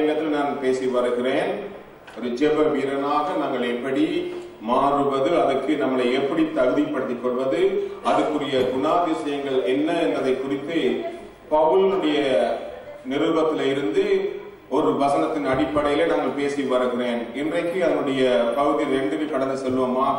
தலையங்கத்தில் நான் பேசி வருகிறேன் ஒரு ஜெப வீரனாக நாங்கள் எப்படி மாறுவது அதுக்கு நம்மளை எப்படி தகுதிப்படுத்திக் கொள்வது அதுக்குரிய குணாதிசயங்கள் என்ன என்பதை குறித்து பவுலுடைய நிருபத்தில இருந்து ஒரு வசனத்தின் அடிப்படையில நாங்கள் பேசி வருகிறேன் இன்றைக்கு அதனுடைய பகுதி ரெண்டுக்கு கடந்து செல்வமாக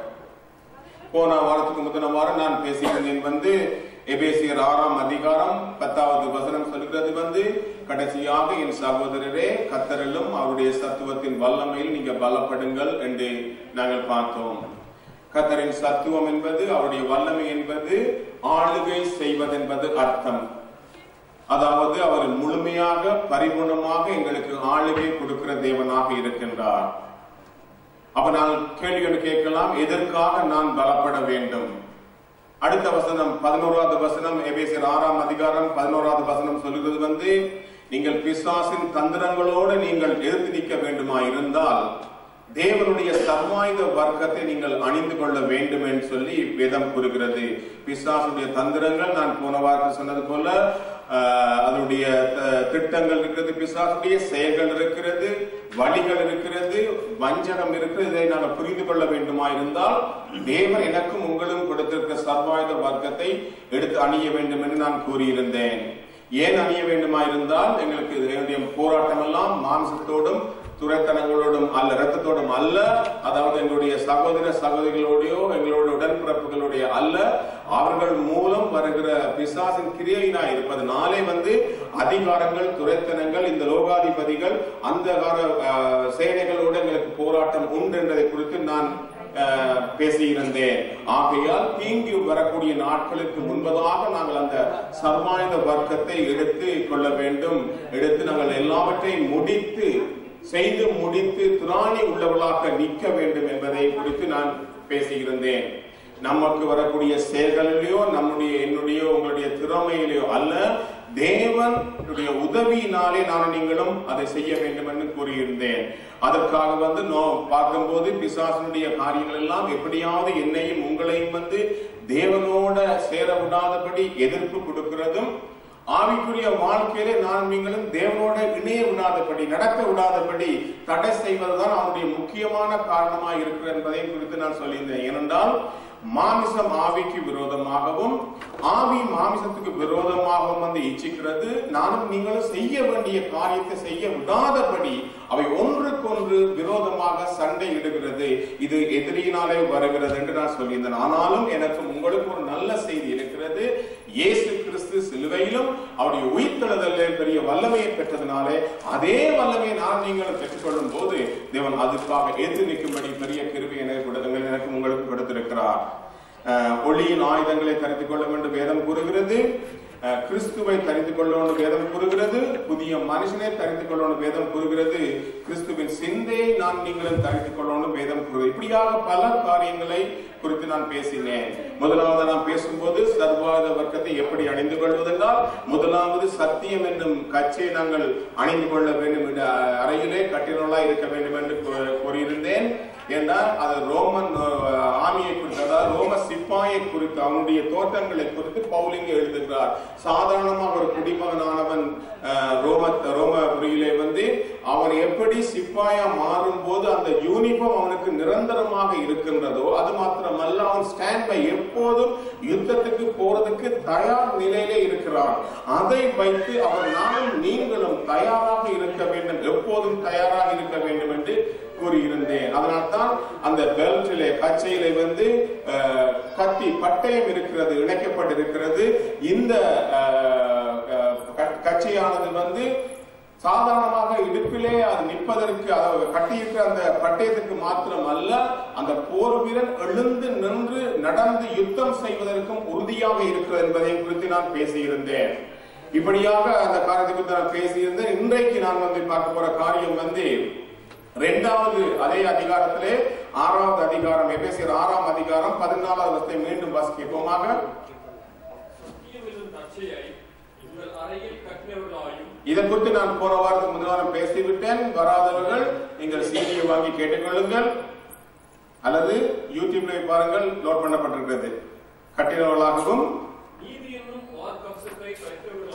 போன வாரத்துக்கு முந்தின வாரம் நான் பேசியிருந்தேன் வந்து எபேசியர் ஆறாம் அதிகாரம் பத்தாவது வசனம் சொல்கிறது வந்து கடைசியாக என் சகோதரரே கத்தரிலும் அவருடைய சத்துவத்தின் வல்லமையில் நீங்க பலப்படுங்கள் என்று நாங்கள் பார்த்தோம் கத்தரின் சத்துவம் என்பது அவருடைய வல்லமை என்பது ஆளுகை செய்வதென்பது அர்த்தம் அதாவது அவர் முழுமையாக பரிபூர்ணமாக எங்களுக்கு ஆளுகை கொடுக்கிற தேவனாக இருக்கின்றார் அப்ப நான் கேள்வி கேட்கலாம் எதற்காக நான் பலப்பட வேண்டும் அடுத்த வசனம் பதினோராவது வசனம் எபேசியர் ஆறாம் அதிகாரம் பதினோராவது வசனம் சொல்லுகிறது வந்து நீங்கள் பிசாசின் தந்திரங்களோடு நீங்கள் எதிர்த்து நிற்க வேண்டுமா இருந்தால் தேவனுடைய சர்வாயுத வர்க்கத்தை நீங்கள் அணிந்து கொள்ள வேண்டும் என்று சொல்லி வேதம் கூறுகிறது பிசாசுடைய தந்திரங்கள் நான் போன வாரத்தில் சொன்னது போல ஆஹ், அதனுடைய த- திட்டங்கள் இருக்கிறது பிசாசுடைய செயல்கள் இருக்கிறது வழிகள் இருக்கிறது வஞ்சகம் இருக்கிறது இதை நாங்கள் புரிந்து கொள்ள வேண்டுமா இருந்தால் தேவன் எனக்கும் உங்களும் கொடுத்திருக்கிற சர்வாயுத வர்க்கத்தை எடுத்து அணிய வேண்டும் என்று நான் கூறியிருந்தேன் ஏன் அணிய வேண்டுமா இருந்தால் எங்களுக்கு என்னுடைய போராட்டம் எல்லாம் மாம்சத்தோடும் துரைத்தனங்களோடும் அல்ல இரத்தத்தோடும் அல்ல அதாவது எங்களுடைய சகோதர சகோதரிகளோடையோ எங்களோட உடன்பிறப்புகளுடைய அல்ல அவர்கள் மூலம் வருகிற பிசாசின் கிரியையினா இருப்பதனாலே வந்து அதிகாரங்கள் துரைத்தனங்கள் இந்த லோகாதிபதிகள் அந்த சேனைகளோடு எங்களுக்கு போராட்டம் உண்டு என்பதை குறித்து நான் அஹ், பேசியிருந்தேன் ஆகையால் தீங்கு வரக்கூடிய நாட்களுக்கு முன்பதாக நாங்கள் அந்த சர்வாயுத வர்க்கத்தை எடுத்து கொள்ள வேண்டும் எடுத்து நாங்கள் எல்லாவற்றையும் முடித்து செய்து முடித்து திராணி உள்ளவர்களாக நிற்க வேண்டும் என்பதை குறித்து நான் பேசியிருந்தேன் நமக்கு வரக்கூடிய செயல்களிலேயோ நம்முடைய என்னுடைய உங்களுடைய திறமையிலேயோ அல்ல தேவனுடைய உதவியினாலே நான் நீங்களும் அதை செய்ய வேண்டும் என்று கூறியிருந்தேன் அதற்காக வந்து நோ பார்க்கும்போது பிசாசனுடைய காரியங்கள் எல்லாம் எப்படியாவது என்னையும் உங்களையும் வந்து தேவனோட சேர விடாதபடி எதிர்ப்பு கொடுக்கிறதும் ஆவிக்குரிய வாழ்க்கையிலே நான் நீங்களும் தேவனோட இணைய விடாதபடி நடக்க விடாதபடி தடை செய்வதுதான் அவனுடைய முக்கியமான காரணமாக இருக்கிறது என்பதை குறித்து நான் சொல்லியிருந்தேன் ஏனென்றால் மாமிசம் ஆவிக்கு விரோதமாகவும் ஆவி மாமிசத்துக்கு விரோதமாகவும் வந்து இச்சிக்கிறது நானும் நீங்களும் செய்ய வேண்டிய காரியத்தை செய்ய விடாதபடி அவை ஒன்றுக்கொன்று விரோதமாக சண்டை இடுகிறது இது எதிரியினாலே வருகிறது என்று நான் சொல்லியிருந்தேன் ஆனாலும் எனக்கு உங்களுக்கு ஒரு நல்ல செய்தி இருக்கிறது இயேசு கிறிஸ்து சிலுவையிலும் அவருடைய உயிர்த்தெழுதலே பெரிய வல்லமையை பெற்றதுனாலே அதே வல்லமையை நான் நீங்களும் பெற்றுக்கொள்ளும் போது தேவன் அதுக்காக எதிர்த்து நிற்கும்படி பெரிய கிருபை எனக்கு கொடுத்துங்கள் எனக்கு உங்களுக்கு கொடுத்திருக்கிறார் அஹ், ஒளியின் ஆயுதங்களை தரித்துக் கொள்ள வேண்டும் வேதம் கூறுகிறது அஹ், கிறிஸ்துவை தரித்து கொள்ளணும் வேதம் கூறுகிறது புதிய மனுஷனை தரித்துக் கொள்ளணும் வேதம் கூறுகிறது கிறிஸ்துவின் சிந்தையை நாம் நீங்களும் தரித்துக் கொள்ளணும் வேதம் கூறுகிறது இப்படியாக பல காரியங்களை குறித்து நான் பேசினேன் முதலாவது நான் பேசும்போது சர்வாத வர்க்கத்தை எப்படி அணிந்து கொள்வதென்றால் முதலாவது சத்தியம் என்னும் கச்சையை நாங்கள் அணிந்து கொள்ள வேண்டும் என்ற அறையிலே கட்டினோலா இருக்க வேண்டும் என்று கூ- கூறியிருந்தேன் என்றால் அது ரோமன் அஹ், ஆமியை குறித்து அதாவது ரோம சிப்பாயை குறித்து அவனுடைய தோற்றங்களை குறித்து பவுலிங்க எழுதுகிறார் சாதாரணமாக ஒரு குடிமகனானவன் அஹ், ரோம ரோமபுரியிலே வந்து அவன் எப்படி சிப்பாயா மாறும் போது அந்த யூனிஃபார்ம் அவனுக்கு நிரந்தரமாக இருக்கின்றதோ அது மாத்திரமல்ல அவன் ஸ்டாண்ட் பை எப்போதும் யுத்தத்துக்கு போறதுக்கு தயார் நிலையிலே இருக்கிறான் அதை வைத்து அவன் நானும் நீங்களும் தயாராக இருக்க வேண்டும் எப்போதும் தயாராக இருக்க வேண்டும் என்று கூறியிருந்தேன் அதனால்தான் அந்த பெல்ட்டிலே கச்சையிலே வந்து அஹ், கத்தி பட்டயம் இருக்கிறது இணைக்கப்பட்டிருக்கிறது இந்த அஹ், அஹ், க- கச்சையானது வந்து சாதாரணமாக இடுப்பிலே அது நிற்பதற்கு அதாவது கட்டியிருக்கிற அந்த பட்டயத்துக்கு மாத்திரம் அல்ல அந்த போர் வீரன் எழுந்து நின்று நடந்து யுத்தம் செய்வதற்கும் உறுதியாக இருக்கிறது என்பதை குறித்து நான் பேசியிருந்தேன் இப்படியாக அந்த காரியத்தை குறித்து நான் பேசியிருந்தேன் இன்றைக்கு நான் வந்து பார்க்க போற காரியம் வந்து இரண்டாவது அதே அதிகாரத்திலே ஆறாவது அதிகாரம் எபேசியர் ஆறாம் அதிகாரம் பதினாலாவது வருஷத்தை மீண்டும் வாசிப்போமாக சத்தியமெனும் தச்சையை உங்கள் அறையில் கட்டினவர்களாயும் இதை குறித்து நான் போன வாரத்துக்கு முன்னாடி பேசிவிட்டேன் வராதவர்கள் நீங்கள் சீடியை வாங்கி கேட்டுக்கொள்ளுங்கள் அல்லது யூடியூப்ல பாருங்கள் லோட் பண்ணப்பட்டிருக்கிறது கட்டினவர்களாகவும் நீதி என்னும் வார்க்கம்சத்தை கற்றவர்களாயும்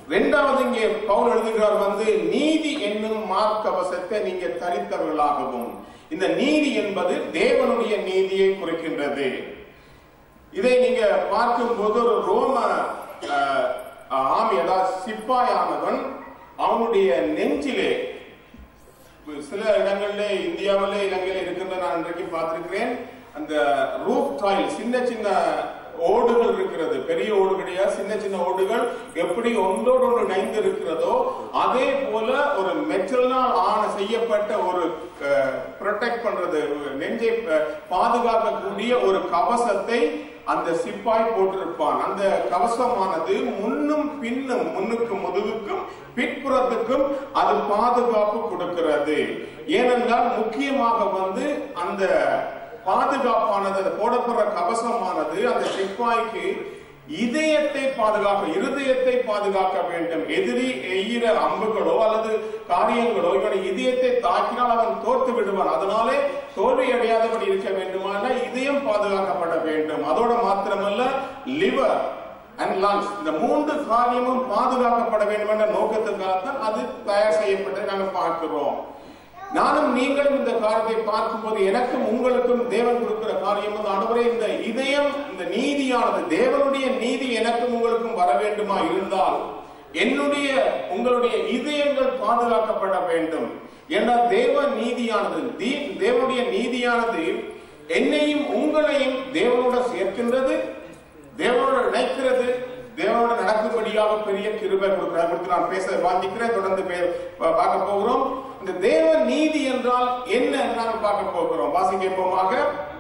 இரண்டாவது இங்கே பவுல் எழுதுகிறார் வந்து நீதி என்னும் மார்க்கவசத்தை நீங்க தரித்தவர்களாகவும் இந்த நீதி என்பது தேவனுடைய நீதியை குறிக்கின்றது இதை நீங்க பார்க்கும்போது ஒரு ரோம அஹ், ஆமி அதாவது சிப்பாயானவன் அவனுடைய நெஞ்சிலே சில இடங்கள்ல இந்தியாவில இலங்கையில இருக்கின்ற நான் இன்றைக்கு பார்த்திருக்கிறேன் அந்த ரூஃப் டாயில் சின்ன சின்ன ஓடுகள் இருக்கிறது பெரிய ஓடு கிடையாது சின்ன சின்ன ஓடுகள் எப்படி ஒன்றோடு ஒன்று இணைந்து இருக்கிறதோ அதே போல ஒரு மெட்டல்னால் ஆன செய்யப்பட்ட ஒரு ப்ரொடெக்ட் பண்றது நெஞ்சை அஹ், பாதுகாக்கக்கூடிய ஒரு கவசத்தை அந்த சிப்பாய் போட்டிருப்பான் அந்த கவசமானது முன்னும் பின்னும் முன்னுக்கு முதுகுக்கும் பின்புறத்துக்கும் அது பாதுகாப்பு கொடுக்கிறது ஏனென்றால் முக்கியமாக வந்து அந்த பாதுகாப்பானது அது போடப்படுற கவசமானது அந்த சிப்பாய்க்கு இதயத்தை பாதுகாக்க இருதயத்தை பாதுகாக்க வேண்டும் எதிரி எய்கிற அம்புகளோ அல்லது காரியங்களோ இவன் இதயத்தை தாக்கினால் அவன் தோற்று விடுவான் அதனாலே தோல்வி அடையாதபடி இருக்க வேண்டுமானால் இதயம் பாதுகாக்கப்பட வேண்டும் அதோட மாத்திரமல்ல லிவர் அண்ட் லங்ஸ் இந்த மூன்று காரியமும் பாதுகாக்கப்பட வேண்டும் என்ற நோக்கத்துக்காகத்தான் அது தயார் செய்யப்பட்டு நாங்கள் பார்க்கிறோம் நானும் நீங்களும் இந்த காரியத்தை பார்க்கும்போது எனக்கும் உங்களுக்கும் தேவன் கொடுக்கிற காரியம் வந்து ஆண்டவரே இந்த இதயம் இந்த நீதியானது தேவனுடைய நீதி எனக்கும் உங்களுக்கும் வர வேண்டுமா இருந்தால் என்னுடைய உங்களுடைய இதயங்கள் பாதுகாக்கப்பட வேண்டும் ஏன்னா தேவ நீதியானது தீ- தேவனுடைய நீதியானது என்னையும் உங்களையும் தேவனோட சேர்க்கின்றது தேவனோட இணைக்கிறது தேவனோட நடக்கும்படியாக பெரிய கிருபை கொடுக்கிறார் குறித்து நான் பேச வாஞ்சிக்கிறேன் தொடர்ந்து பே- பா- பார்க்க போகிறோம் இந்த தேவ நீதி என்றால் என்ன என்று நாம் பார்க்க போகிறோம் வாசிக்கப்போமாக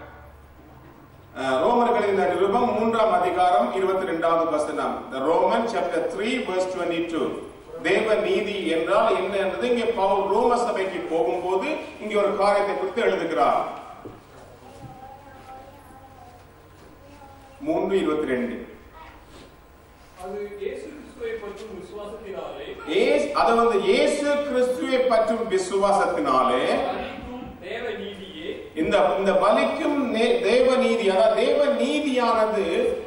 ரோமர்களின் நிருபம் மூன்றாம் அதிகாரம் இருபத்தி ரெண்டாவது வசனம் The Roman chapter 3 verse 22 தேவ நீதி என்றால் என்ன என்பது இங்கே பவுல் ரோம சபைக்கு போகும்போது இங்கே ஒரு காரியத்தை குறித்து எழுதுகிறார் மூன்று இருபத்தி ரெண்டு அது இயேசு கிறிஸ்துவை பற்றும் விசுவாசத்தினாலே ஏஸ்- அது வந்து இயேசு கிறிஸ்துவை பற்றும் விசுவாசத்தினாலே அளிக்கும் தேவ நீதியே இந்த இந்த பலிக்கும் நே- தேவ நீதி அதாவது தேவ நீதியானது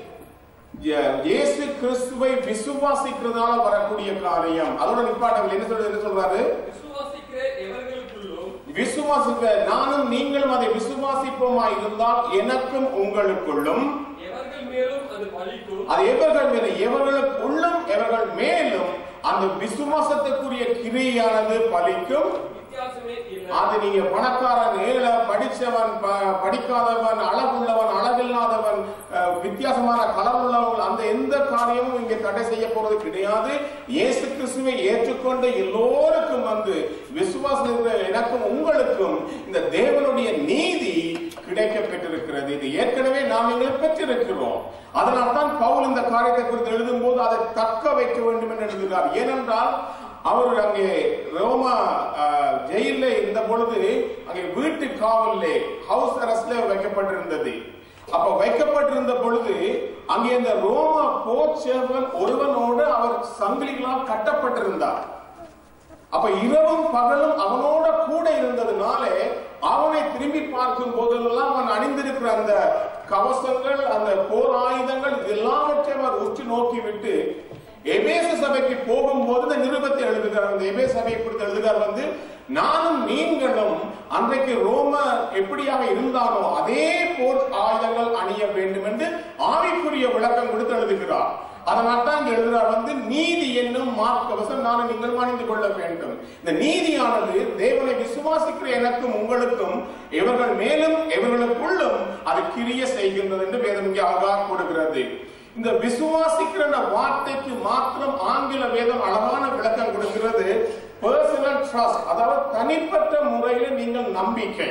ய- இயேசு கிறிஸ்துவை விசுவாசிக்கிறதால வரக்கூடிய காரியம் அதோட நிப்பாட்டங்கள் என்ன சொல்றது என்ன சொல்றாரு விசுவாசிக்கிற எவர்களுக்குள்ளும் விசுவாசிக்க நானும் நீங்களும் அதை விசுவாசிப்போமா இருந்தால் எனக்கும் உங்களுக்குள்ளும் எவர்கள் மேலும் அது பலிக்கும் அது எவர்கள் மேல எவர்களுக்குள்ளும் எவர்கள் மேலும் அந்த விசுவாசத்துக்குரிய கிரியானது பலிக்கும் வித்தியாசமே இல்லை அது நீங்க பணக்காரன் ஏழை படிச்சவன் ப- படிக்காதவன் அழகுள்ளவன் அழகில்லாதவன் அஹ், வித்தியாசமான கலர் உள்ளவன் அந்த எந்த காரியமும் இங்கே தடை செய்ய போறது கிடையாது இயேசு கிறிஸ்துவை ஏற்றுக்கொண்ட எல்லோருக்கும் வந்து விசுவாசம் இருக்கிற எனக்கும் உங்களுக்கும் இந்த தேவனுடைய நீதி கிடைக்க பெற்றிருக்கிறது இது ஏற்கனவே நாம் நீங்கள் பெற்றிருக்கிறோம் அதனால்தான் பவுல் இந்த காரியத்தை குறித்து எழுதும் போது அதை தக்க வைக்க வேண்டும் என்று எழுதுகிறார் ஏனென்றால் அவர் அங்கே ரோமா அஹ், ஜெயில்ல இருந்த பொழுது அங்கே வீட்டு காவல்லே ஹவுஸ் அரெஸ்ட்ல வைக்கப்பட்டிருந்தது அப்ப வைக்கப்பட்டிருந்த பொழுது அங்கே இந்த ரோமா போச்சேவன் ஒருவனோடு அவர் சங்கிலிகளால் கட்டப்பட்டிருந்தார் அப்ப இரவும் பகலும் அவனோட கூட இருந்ததுனாலே அவனை திரும்பி பார்க்கும் போதெல்லாம் அவன் அணிந்திருக்கிற அந்த கவசங்கள் அந்த போர் ஆயுதங்கள் இது எல்லாவற்றையும் அவர் உற்று நோக்கி விட்டு எபேச சபைக்கு போகும்போது இந்த நிருபத்தை எழுதுகிறார் அந்த எபேச சபையை குறித்து எழுதுகிறார் வந்து நானும் நீங்களும் அன்றைக்கு ரோம எப்படியாக இருந்தானோ அதே போர் ஆயுதங்கள் அணிய வேண்டும் என்று ஆவிக்குரிய விளக்கம் கொடுத்து எழுதுகிறார் அதனால் தான் இங்க எழுதுறார் வந்து நீதி என்னும் மார்க்கவசம் நானும் நீங்கள் அணிந்து கொள்ள வேண்டும் இந்த நீதியானது தேவனை விசுவாசிக்கிற எனக்கும் உங்களுக்கும் இவர்கள் மேலும் இவர்களுக்குள்ளும் அது கிரிய செய்கின்றது என்று வேதம் இங்கே அழகாக கொடுக்கிறது இந்த விசுவாசிக்கிற அந்த வார்த்தைக்கு மாத்திரம் ஆங்கில வேதம் அழகான விளக்கம் கொடுக்கிறது பர்சனல் ட்ரஸ்ட் அதாவது தனிப்பட்ட முறையில நீங்கள் நம்பிக்கை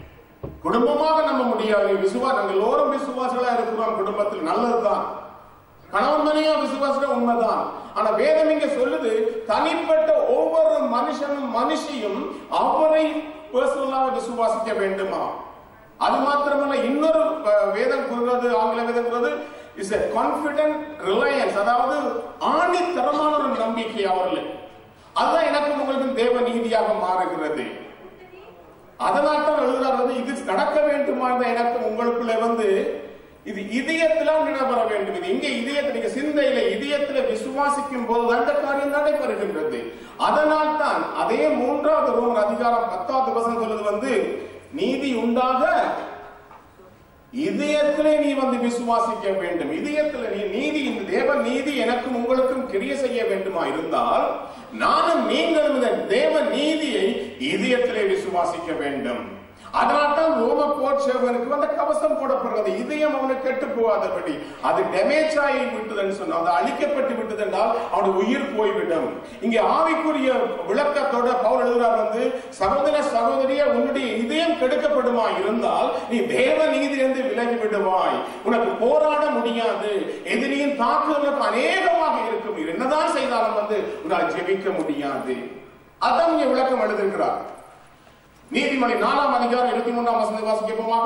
குடும்பமாக நம்ப முடியாது விசுவா நாங்கள் எல்லோரும் விசுவாசிகளா இருக்கிறோம் குடும்பத்தில் நல்லதுதான் கணவன் மனையா விசுவாசிக்க உண்மைதான் ஆனா வேதம் இங்க சொல்லுது தனிப்பட்ட ஒவ்வொரு மனுஷனும் மனுஷியும் அவரை பர்சனலாக விசுவாசிக்க வேண்டுமா அது மாத்திரமல்ல இன்னொரு அஹ், வேதம் கூறுவது ஆங்கில வேதம் கூறுவது இஸ் a confident reliance அதாவது ஆணித்தரமான ஒரு நம்பிக்கை அவர்கள் அதுதான் எனக்கு உங்களுக்கு தேவ நீதியாக மாறுகிறது அதனால் தான் எழுதுறார் வந்து இது நடக்க வேண்டுமா என்ற எனக்கு உங்களுக்குள்ளே வந்து இது இதயத்தில நடைபெற வேண்டும் இது இங்கே இதயத்தில் நீங்க சிந்தையில இதயத்துல விசுவாசிக்கும் போது அந்த காரியம் நடைபெறுகின்றது அதனால் தான் அதே மூன்றாவது ரோமர் அதிகாரம் பத்தாவது வசனம் சொல்றது வந்து நீதி உண்டாக இதயத்திலே நீ வந்து விசுவாசிக்க வேண்டும் இதயத்துல நீ நீதி இந்த தேவ நீதி எனக்கும் உங்களுக்கும் கிரிய செய்ய வேண்டுமா இருந்தால் நானும் நீங்களும் இந்த தேவ நீதியை இதயத்திலே விசுவாசிக்க வேண்டும் அதனால்தான் ரோம போர் சேவனுக்கு அந்த கவசம் போடப்படுறது இதயம் அவனுக்கு கெட்டு போகாதபடி அது டேமேஜ் ஆகி விட்டதுன்னு சொன்னா அது அழிக்கப்பட்டு விட்டது என்றால் அவனுடைய உயிர் போய்விடும் இங்கே ஆவிக்குரிய விளக்கத்தோட பவுல் எழுதுறார் வந்து சகோதர சகோதரிய உன்னுடைய இதயம் கெடுக்கப்படுமா இருந்தால் நீ தேவ நீதியிலிருந்து விலகி விடுவாய் உனக்கு போராட முடியாது எதிரியின் தாக்குதலுக்கு அநேகமாக இருக்கும் நீ என்னதான் செய்தாலும் வந்து உன்னால் ஜெபிக்க முடியாது அதான் இங்கே விளக்கம் எழுதுகிறார் நீதிமொழி நாலாம் அதிகாரம் இருபத்தி மூன்றாம் வசனத்தை வாசிக்கப்போமாக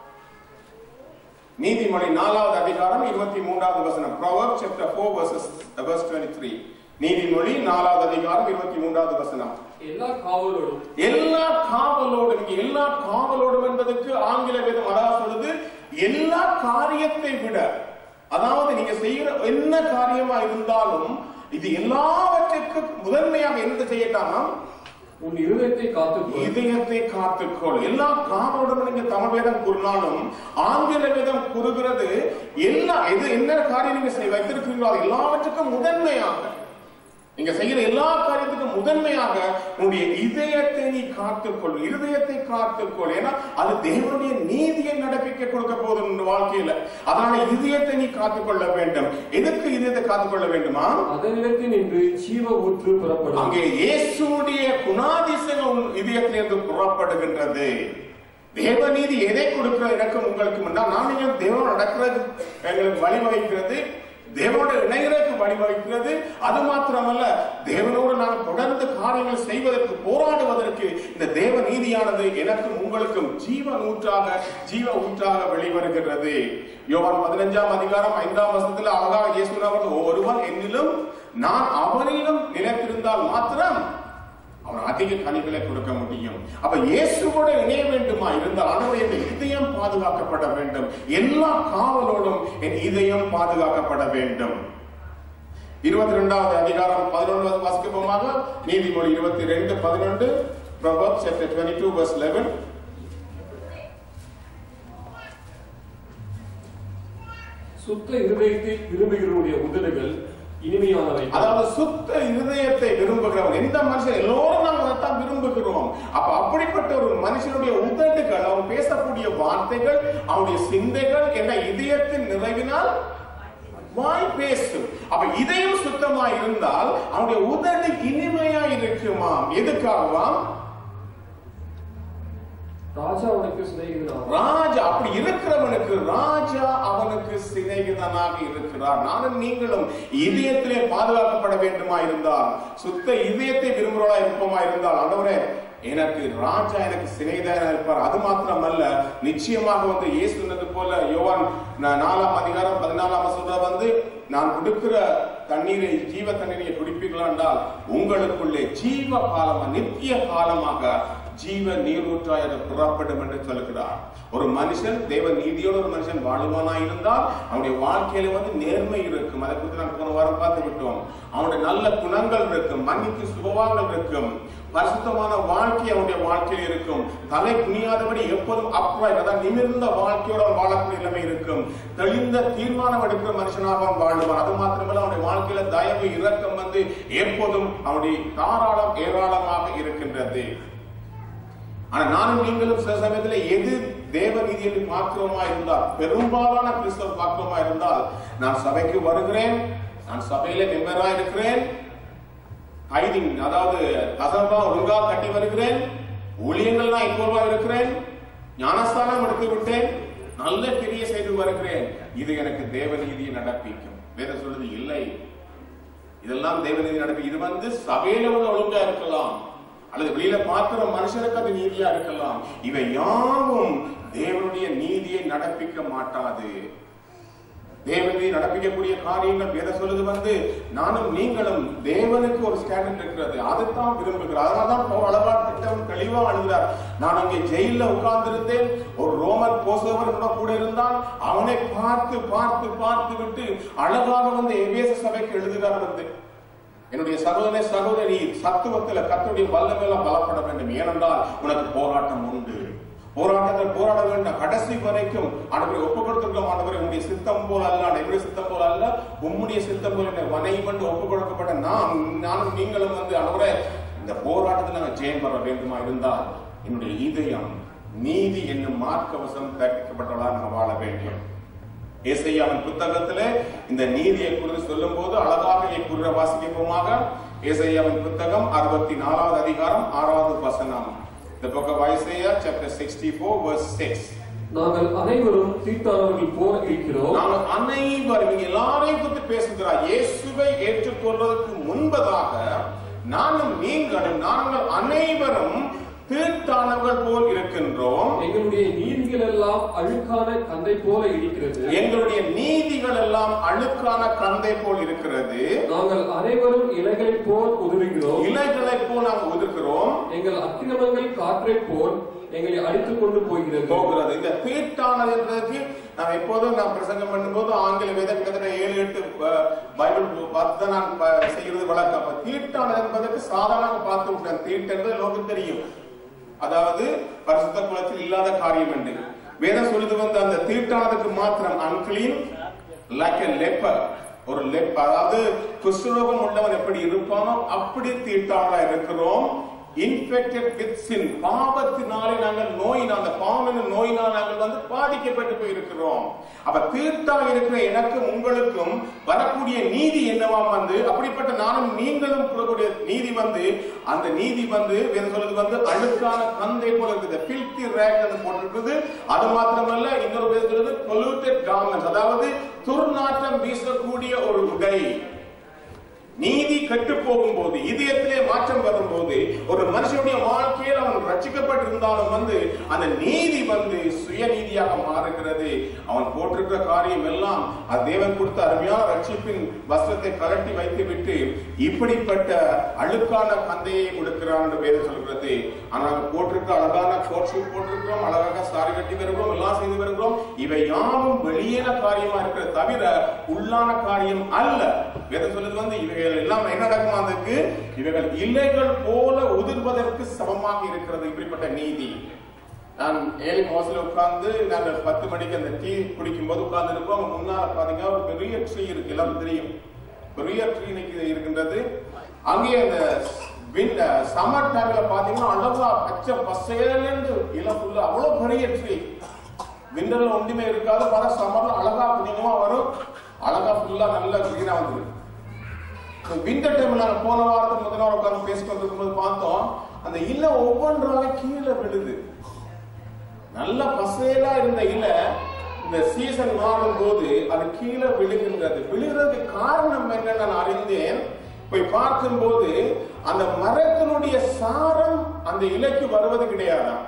நீதிமொழி நாலாவது அதிகாரம் இருபத்தி மூன்றாவது வசனம் Proverbs chapter 4 verses verse 23 நீதிமொழி நாலாவது அதிகாரம் இருபத்தி மூன்றாவது வசனம் எல்லா காவலோடும் எல்லா காவலோடும் இங்க எல்லா காவலோடும் என்பதற்கு ஆங்கில வேதம் அதாவது சொல்லுது எல்லா காரியத்தை விட அதாவது நீங்க செய்யற என்ன காரியமா இருந்தாலும் இது எல்லாவற்றுக்கும் முதன்மையாக என்ன செய்யட்டானா உன் இருதயத்தை காத்துக்கொள் இதயத்தை காத்துக்கொள் எல்லா காவலோடும் நீங்க தமிழ் வேதம் கூறினாலும் ஆங்கில வேதம் கூறுகிறது எல்லா இது என்ன காரியம் நீங்க செய் வைத்திருக்கிறீங்களோ அது எல்லாவற்றுக்கும் முதன்மையாக நீங்க செய்யற எல்லா காரியத்துக்கும் முதன்மையாக உன்னுடைய இதயத்தை நீ காத்துக்கொள் இருதயத்தை காத்துக்கொள் ஏன்னா அது தேவனுடைய நீதியை நடப்பிக்க கொடுக்க போதும் உன் வாழ்க்கையில அதனால இதயத்தை நீ காத்துக்கொள்ள வேண்டும் எதற்கு இதயத்தை காத்துக்கொள்ள வேண்டுமா அதனிடத்தில் நின்று ஜீவ ஊற்று புறப்படும் அங்கே இயேசுடைய குணாதிசயம் உன் இதயத்திலிருந்து புறப்படுகின்றது தேவநீதி எதை கொடுக்கிறது எனக்கும் உங்களுக்கு முன்னால் நான் நீங்கள் தேவனோடு நடக்கிறது எங்களுக்கு வழிவகுக்கிறது தேவனோடு இணைகிறதுக்கு வழிவகுக்கிறது அது மாத்திரமல்ல தேவனோடு நான் தொடர்ந்து காரியங்கள் செய்வதற்கு போராடுவதற்கு இந்த தேவ நீதியானது எனக்கும் உங்களுக்கும் ஜீவ ஊற்றாக ஜீவ ஊற்றாக வெளிவருகிறது யோவான் பதினஞ்சாம் அதிகாரம் ஐந்தாம் வருஷத்துல அழகாக இயேசுனவர் ஒருவன் என்னிலும் நான் அவனிலும் நிலைத்திருந்தால் மாத்திரம் அவன் அதிக கனிகளை கொடுக்க முடியும் அப்ப இயேசுவோட இணைய வேண்டுமா இருந்தால் ஆண்டவரே என் இதயம் பாதுகாக்கப்பட வேண்டும் எல்லா காவலோடும் என் இதயம் பாதுகாக்கப்பட வேண்டும் இருபத்தி ரெண்டாவது அதிகாரம் பதினொன்று வாசிக்கப்போமாக நீதிமொழி இருபத்தி ரெண்டு பதினொன்று Proverbs chapter 22 verse 11 சுத்த இருதயத்தை விரும்புகிறவருடைய உதடுகள் இனிமையானவை அதாவது சுத்த இருதயத்தை விரும்புகிறவன் எந்த மனுஷன் எல்லோரும் நாம் அதைத்தான் விரும்புகிறோம் அப்ப அப்படிப்பட்ட ஒரு மனுஷனுடைய உதடுகள் அவன் பேசக்கூடிய வார்த்தைகள் அவனுடைய சிந்தைகள் என்ன இதயத்தின் நிறைவினால் வாய் பேசும் அப்ப இதயம் சுத்தமா இருந்தால் அவனுடைய உதடு இனிமையா இருக்குமாம் எதுக்காகவாம் ராஜா உனக்கு சிநேகிதனாவான் ராஜா அப்படி இருக்கிறவனுக்கு ராஜா அவனுக்கு சிநேகிதனாக இருக்கிறார் நானும் நீங்களும் இதயத்திலே பாதுகாக்கப்பட வேண்டுமா இருந்தால் சுத்த இதயத்தை விரும்புகிறவளா இருப்போமா இருந்தால் ஆண்டவரே எனக்கு ராஜா எனக்கு சிநேகிதனா இருப்பார் அது மாத்திரமல்ல நிச்சயமாக வந்து இயேசு சொன்னது போல யோவான் நா- நாலாம் அதிகாரம் பதினாலாம் சொல்ற வந்து நான் கொடுக்கிற தண்ணீரை ஜீவ தண்ணீரை குடிப்பீர்களா என்றால் உங்களுக்குள்ளே ஜீவ காலமா நித்திய காலமாக ஜீவ நீரூற்றாய் அது புறப்படும் என்று சொல்லுகிறார் ஒரு மனுஷன் தேவ நீதியோடு ஒரு மனுஷன் வாழுவானா இருந்தால் அவனுடைய வாழ்க்கையில வந்து நேர்மை இருக்கும் அதை குறித்து நான் போன வாரம் பார்த்து விட்டோம் அவனுடைய நல்ல குணங்கள் இருக்கும் மன்னிக்கு சுபவாங்கள் இருக்கும் பரிசுத்தமான வாழ்க்கை அவனுடைய வாழ்க்கையில் இருக்கும் தலை குனியாதபடி எப்போதும் அப்ராய்ட் அதாவது நிமிர்ந்த வாழ்க்கையோட அவன் வாழக்கூடிய நிலைமை இருக்கும் தெளிந்த தீர்மானம் எடுக்கிற மனுஷனாக அவன் வாழ்வான் அது மாத்திரமல்ல அவனுடைய வாழ்க்கையில தயவு இரக்கம் வந்து எப்போதும் அவனுடைய தாராளம் ஏராளமாக இருக்கின்றது ஆனா நானும் நீங்களும் சில சமயத்துல எது தேவ நீதி என்று பார்க்கிறோமா இருந்தால் பெரும்பாலான கிறிஸ்தவ பார்க்கிறோமா இருந்தால் நான் சபைக்கு வருகிறேன் நான் சபையில மெம்பரா இருக்கிறேன் கைதிங் அதாவது தசம்பா ஒழுங்கா கட்டி வருகிறேன் ஊழியங்கள் நான் இப்போவா இருக்கிறேன் ஞானஸ்தானம் எடுத்து விட்டேன் நல்ல பெரிய செய்து வருகிறேன் இது எனக்கு தேவ நீதியை நடப்பிக்கும் வேத சொல்றது இல்லை இதெல்லாம் தேவநீதி நடப்பி இது வந்து சபையில வந்து ஒழுங்கா இருக்கலாம் அல்லது வெளியில பார்க்கிற மனுஷனுக்கு அது நீதியா இருக்கலாம் இவை யாவும் தேவனுடைய நீதியை நடப்பிக்க மாட்டாது தேவனை நடப்பிக்கக்கூடிய காரியங்கள் வேத சொல்லுது வந்து நானும் நீங்களும் தேவனுக்கு ஒரு ஸ்டாண்டர்ட் இருக்கிறது அதைத்தான் விரும்புகிறார் அதனால்தான் பவுல் அழகா திட்டம் தெளிவா அழுகிறார் நான் அங்கே ஜெயில உட்கார்ந்திருந்தேன் ஒரு ரோமர் போசவர் கூட கூட இருந்தான் அவனை பார்த்து பார்த்து பார்த்து விட்டு அழகாக வந்து எபேச சபைக்கு எழுதுகிறார் வந்து என்னுடைய சகோதரனே சகோதரி சத்துவத்துல கத்துடைய வல்லமையெல்லாம் பலப்பட வேண்டும் ஏனென்றால் உனக்கு போராட்டம் உண்டு போராட்டத்தில் போராட வேண்டும் கடைசி வரைக்கும் ஆண்டவரை ஒப்பு கொடுத்திருக்கோம் ஆண்டவரை உங்களுடைய சித்தம் போல அல்ல என்னுடைய சித்தம் போல அல்ல உம்முடைய சித்தம் போல என்னை வனை கொண்டு ஒப்பு கொடுக்கப்பட்ட நான் நானும் நீங்களும் வந்து ஆண்டவரே இந்த போராட்டத்தில் நாங்கள் ஜெயம் பெற வேண்டுமா இருந்தால் என்னுடைய இதயம் நீதி என்னும் மார்க்கவசம் தயாரிக்கப்பட்டவளா நாங்கள் வாழ வேண்டும் ஏசையாவின் புத்தகத்திலே இந்த நீதியை குறித்து சொல்லும் போது அழகாக குறிற வாசிக்கப்போமாக ஏசையாவின் புத்தகம் அறுபத்தி நாலாவது அதிகாரம் ஆறாவது வசனம் The book of Isaiah chapter 64 verse 6 நாங்கள் அனைவரும் தீட்டானவர்கள் போல இருக்கிறோம் நாங்கள் அனைவரும் இங்க எல்லாரையும் பற்றி பேசுகிறார் இயேசுவை ஏற்றுக்கொள்வதற்கு முன்பதாக நானும் நீங்களும் நாங்கள் அனைவரும் தீட்டானவர்கள் போல் இருக்கின்றோம் எங்களுடைய நீதிகள் எல்லாம் அழுக்கான கந்தை போல இருக்கிறது எங்களுடைய நீதிகள் எல்லாம் அழுக்கான கந்தை போல் இருக்கிறது நாங்கள் அனைவரும் இலைகளைப் போல் உதவுகிறோம் இலைகளை போல் நாங்கள் ஒதுக்கிறோம் எங்கள் அக்கிரமங்கள் காற்றைப் போல் எங்களை அடித்துக் கொண்டு போகிறது போகிறது இந்த தீட்டானதுன்றதுக்கு நான் எப்போதும் நான் பிரசங்கம் பண்ணும்போது ஆங்கில வேதம் கிட்டத்தட்ட ஏழு எட்டு அஹ், பைபிள் பார்த்து தான் நான் ப- செய்கிறது வழக்கம் அப்ப தீட்டானது என்பதற்கு சாதாரண பார்த்து விட்டேன் தீட்டு என்பது லோகம் தெரியும் அதாவது பரிசுத்த குலத்தில் இல்லாத காரியம் என்று வேதம் சொல்லுது வந்து அந்த தீட்டானதுக்கு மாத்திரம் அன்கிளீன் லைக் a leper ஒரு லெப் அதாவது குஷ்டரோகம் உள்ளவன் எப்படி இருப்பானோ அப்படி தீட்டாளா இருக்கிறோம் இன்ஃபெக்டட் வித் சின் பாவத்தினாலே நாங்கள் நோயினால் அந்த பாவம் நோயினால் நாங்கள் வந்து பாதிக்கப்பட்டு போயிருக்கிறோம் அப்ப தீர்த்தா இருக்கிற எனக்கும் உங்களுக்கும் வரக்கூடிய நீதி என்னவாம் வந்து அப்படிப்பட்ட நானும் நீங்களும் கூறக்கூடிய நீதி வந்து அந்த நீதி வந்து வேற சொல்றது வந்து அழுக்கான கந்தை போல இருக்குது filthy rag என்று போட்டிருக்குது அது மாத்திரமல்ல இன்னொரு வேறு சொல்றது polluted garments அதாவது துர்நாற்றம் வீசக்கூடிய ஒரு உடை நீதி கெட்டு போகும்போது இதயத்திலே மாற்றம் வரும்போது ஒரு மனுஷனுடைய வாழ்க்கையில் அவன் ரட்சிக்கப்பட்டிருந்தாலும் வந்து அந்த நீதி வந்து சுயநீதியாக மாறுகிறது அவன் போட்டிருக்கிற காரியம் எல்லாம் அது தேவன் கொடுத்த அருமையான ரட்சிப்பின் வஸ்திரத்தை கலட்டி வைத்து விட்டு இப்படிப்பட்ட அழுக்கான கந்தையை கொடுக்கிறான் என்று வேதம் சொல்கிறது ஆனால் போட்டிருக்க அழகான கோட் ஷூட் போட்டிருக்கிறோம் அழகாக சாரி கட்டி வருகிறோம் எல்லாம் செய்து வருகிறோம் இவை யாவும் வெளியேற காரியமா இருக்கிறது தவிர உள்ளான காரியம் அல்ல வேதம் சொல்லுது வந்து இவைகள் எல்லாம் என்ன நடக்கும் அதுக்கு இவைகள் இலைகள் போல உதிர்வதற்கு சமமாக இருக்கிறது இப்படிப்பட்ட நீதி நான் ஏழு மாசத்துல உட்கார்ந்து நாங்கள் பத்து மணிக்கு அந்த டீ குடிக்கும் போது உட்கார்ந்து இருப்போம் முன்னால பாத்தீங்கன்னா ஒரு பெரிய ட்ரீ இருக்கு எல்லாரும் தெரியும் பெரிய ட்ரீ இன்னைக்கு இருக்கின்றது அங்கே அந்த சம்மர் டைம்ல பாத்தீங்கன்னா அழகா பச்சை பசேலன்னு இலை ஃபுல்லா அவ்வளவு பெரிய ட்ரீ விண்டர்ல ஒன்றுமே இருக்காது பார்த்தா சம்மர்ல அழகா கொஞ்சமா வரும் அழகா ஃபுல்லா நல்லா கிரீனா வந்துடும் விண்டர் டைம்ல நாங்க போன வாரத்துக்கு முதல் வாரம் உட்கார்ந்து பேசிட்டு இருக்கும்போது பார்த்தோம் அந்த இலை ஒவ்வொன்றாக கீழே விழுது நல்ல பசேலா இருந்த இலை இந்த சீசன் மாறும் போது அது கீழே விழுகின்றது விழுகிறதுக்கு காரணம் என்ன நான் அறிந்தேன் போய் பார்க்கும்போது அந்த மரத்தினுடைய சாரம் அந்த இலைக்கு வருவது கிடையாதாம்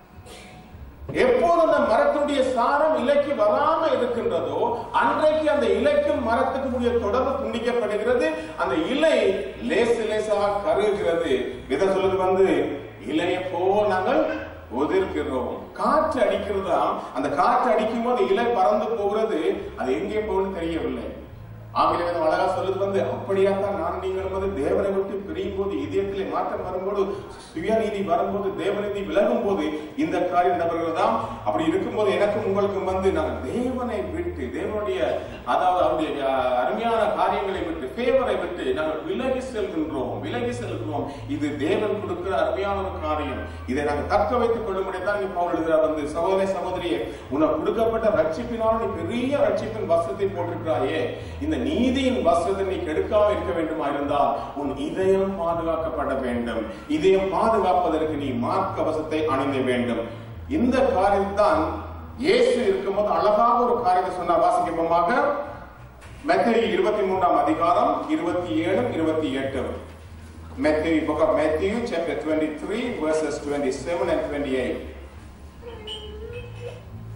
எப்போது அந்த மரத்தினுடைய சாரம் இலைக்கு வராம இருக்கின்றதோ அன்றைக்கு அந்த இலைக்கும் மரத்துக்கும் உடைய தொடர்பு துண்டிக்கப்படுகிறது அந்த இலை லேசு லேசாக கருகிறது இதை சொல்லுது வந்து இலையை போ நாங்கள் ஒதிர்க்கிறோம் காற்று அடிக்கிறதா அந்த காற்று அடிக்கும் போது இலை பறந்து போகிறது அது எங்கே போகுன்னு தெரியவில்லை ஆங்கிலம் அழகா சொல்லுது வந்து அப்படியாத்தான் நான் நீங்கள் வந்து தேவனை விட்டு பிரியும் போது இதயத்திலே மாற்றம் வரும்போது சுயநீதி வரும்போது தேவநீதி விலகும் போது இந்த காரியம் நபர்கள்தான் அப்படி இருக்கும்போது எனக்கும் உங்களுக்கும் வந்து நாங்கள் தேவனை விட்டு தேவனுடைய அதாவது அவருடைய அஹ், அருமையான காரியங்களை விட்டு ஃபேவரை விட்டு நாங்கள் விலகி செல்கின்றோம் விலகி செல்கிறோம் இது தேவன் கொடுக்கிற அருமையான ஒரு காரியம் இதை நாங்கள் தக்க வைத்துக் கொள்ளும்படி தான் இங்க பவுல் எழுதுகிறார் வந்து சகோதர சகோதரியே உனக்கு கொடுக்கப்பட்ட ரட்சிப்பினால் நீ பெரிய ரட்சிப்பின் வஸ்திரத்தை போட்டிருக்கிறாயே இந்த நீதியின் வஸ்திரத்தை நீ கெடுக்காம இருக்க வேண்டுமா இருந்தால் உன் இதயம் பாதுகாக்கப்பட வேண்டும் இதயம் பாதுகாப்பதற்கு நீ மார்க்க வசத்தை அணிந்த வேண்டும் இந்த காரியத்தான் இயேசு இருக்கும்போது அழகாக ஒரு காரியத்தை சொன்னார் வாசிக்கப்பமாக மெத்தேயு இருபத்தி மூன்றாம் அதிகாரம் இருபத்தி ஏழு இருபத்தி எட்டு Matthew, book of Matthew, chapter 23, verses 27 and 28.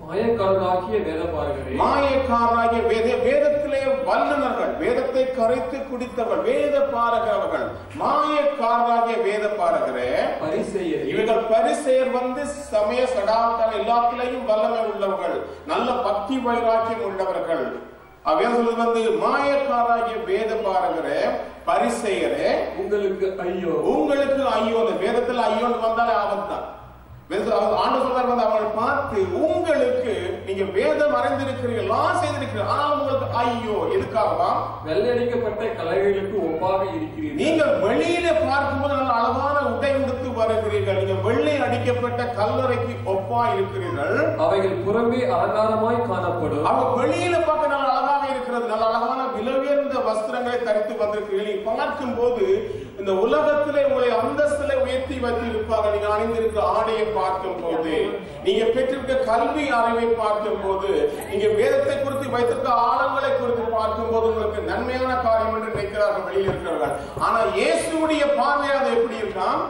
மாயக்காரனாகிய வேதபாரகரே மாயக்காரராகிய வேத வேதத்திலே வல்லுனர்கள் வேதத்தை கரைத்து குடித்தவர்கள் வேத பாரகர்கள் மாயக்காரராகிய வேத பாரகரே பரிசெயரே இவர்கள் பரிசெயர் வந்து சமய சடாக்கார எல்லாத்திலையும் வல்லமை உள்ளவர்கள் நல்ல பக்தி வைராக்கியம் உள்ளவர்கள் அவன் சொல்றது வந்து மாயக்காராகிய வேத பாரகரே பரிசெயரே உங்களுக்கு ஐயோ உங்களுக்கு ஐயோ அந்த வேதத்துல ஐயோன்னு வந்தாலே ஆபத்து தான் ஆண்டு சொல்றாரு வந்து அவங்களை பார்த்து உங்களுக்கு நீங்க வேதம் அறிந்திருக்கிறீர்கள் எல்லாம் செய்திருக்கிறீர்கள் ஆனால் உங்களுக்கு ஐயோ எதுக்காகவா வெள்ளையடிக்கப்பட்ட கலைகளுக்கு ஒப்பாக இருக்கிறீர்கள் நீங்க வெளியில பார்க்கும்போது நல்ல அழகான உடை உடுத்து வருகிறீர்கள் நீங்க வெள்ளை அடிக்கப்பட்ட கல்லறைக்கு ஒப்பா இருக்கிறீர்கள் அவைகள் புறம்பே அலங்காரமாய் காணப்படும் அவங்க வெளியில பார்க்க நல்ல அழகாக இருக்கிறது நல்ல அழகான விலவுயர்ந்த வஸ்திரங்களை தரித்து வந்திருக்கிறீர்கள் நீங்க பார்க்கும் போது இந்த உலகத்திலே உங்களை அந்தஸ்திலே உயர்த்தி வைத்து இருப்பாங்க நீங்க அணிந்திருக்கிற ஆடையை பார்க்கும் போது நீங்க பெற்றிருக்க கல்வி அறிவை பார்க்கும் போது நீங்க வேதத்தை குறித்து வைத்திருக்க ஆழங்களை குறித்து பார்க்கும் போது உங்களுக்கு நன்மையான காரியம் என்று நினைக்கிறார்கள் வெளியில் இருக்கிறவர்கள் ஆனா இயேசுடைய பார்வை அது எப்படி இருக்கான்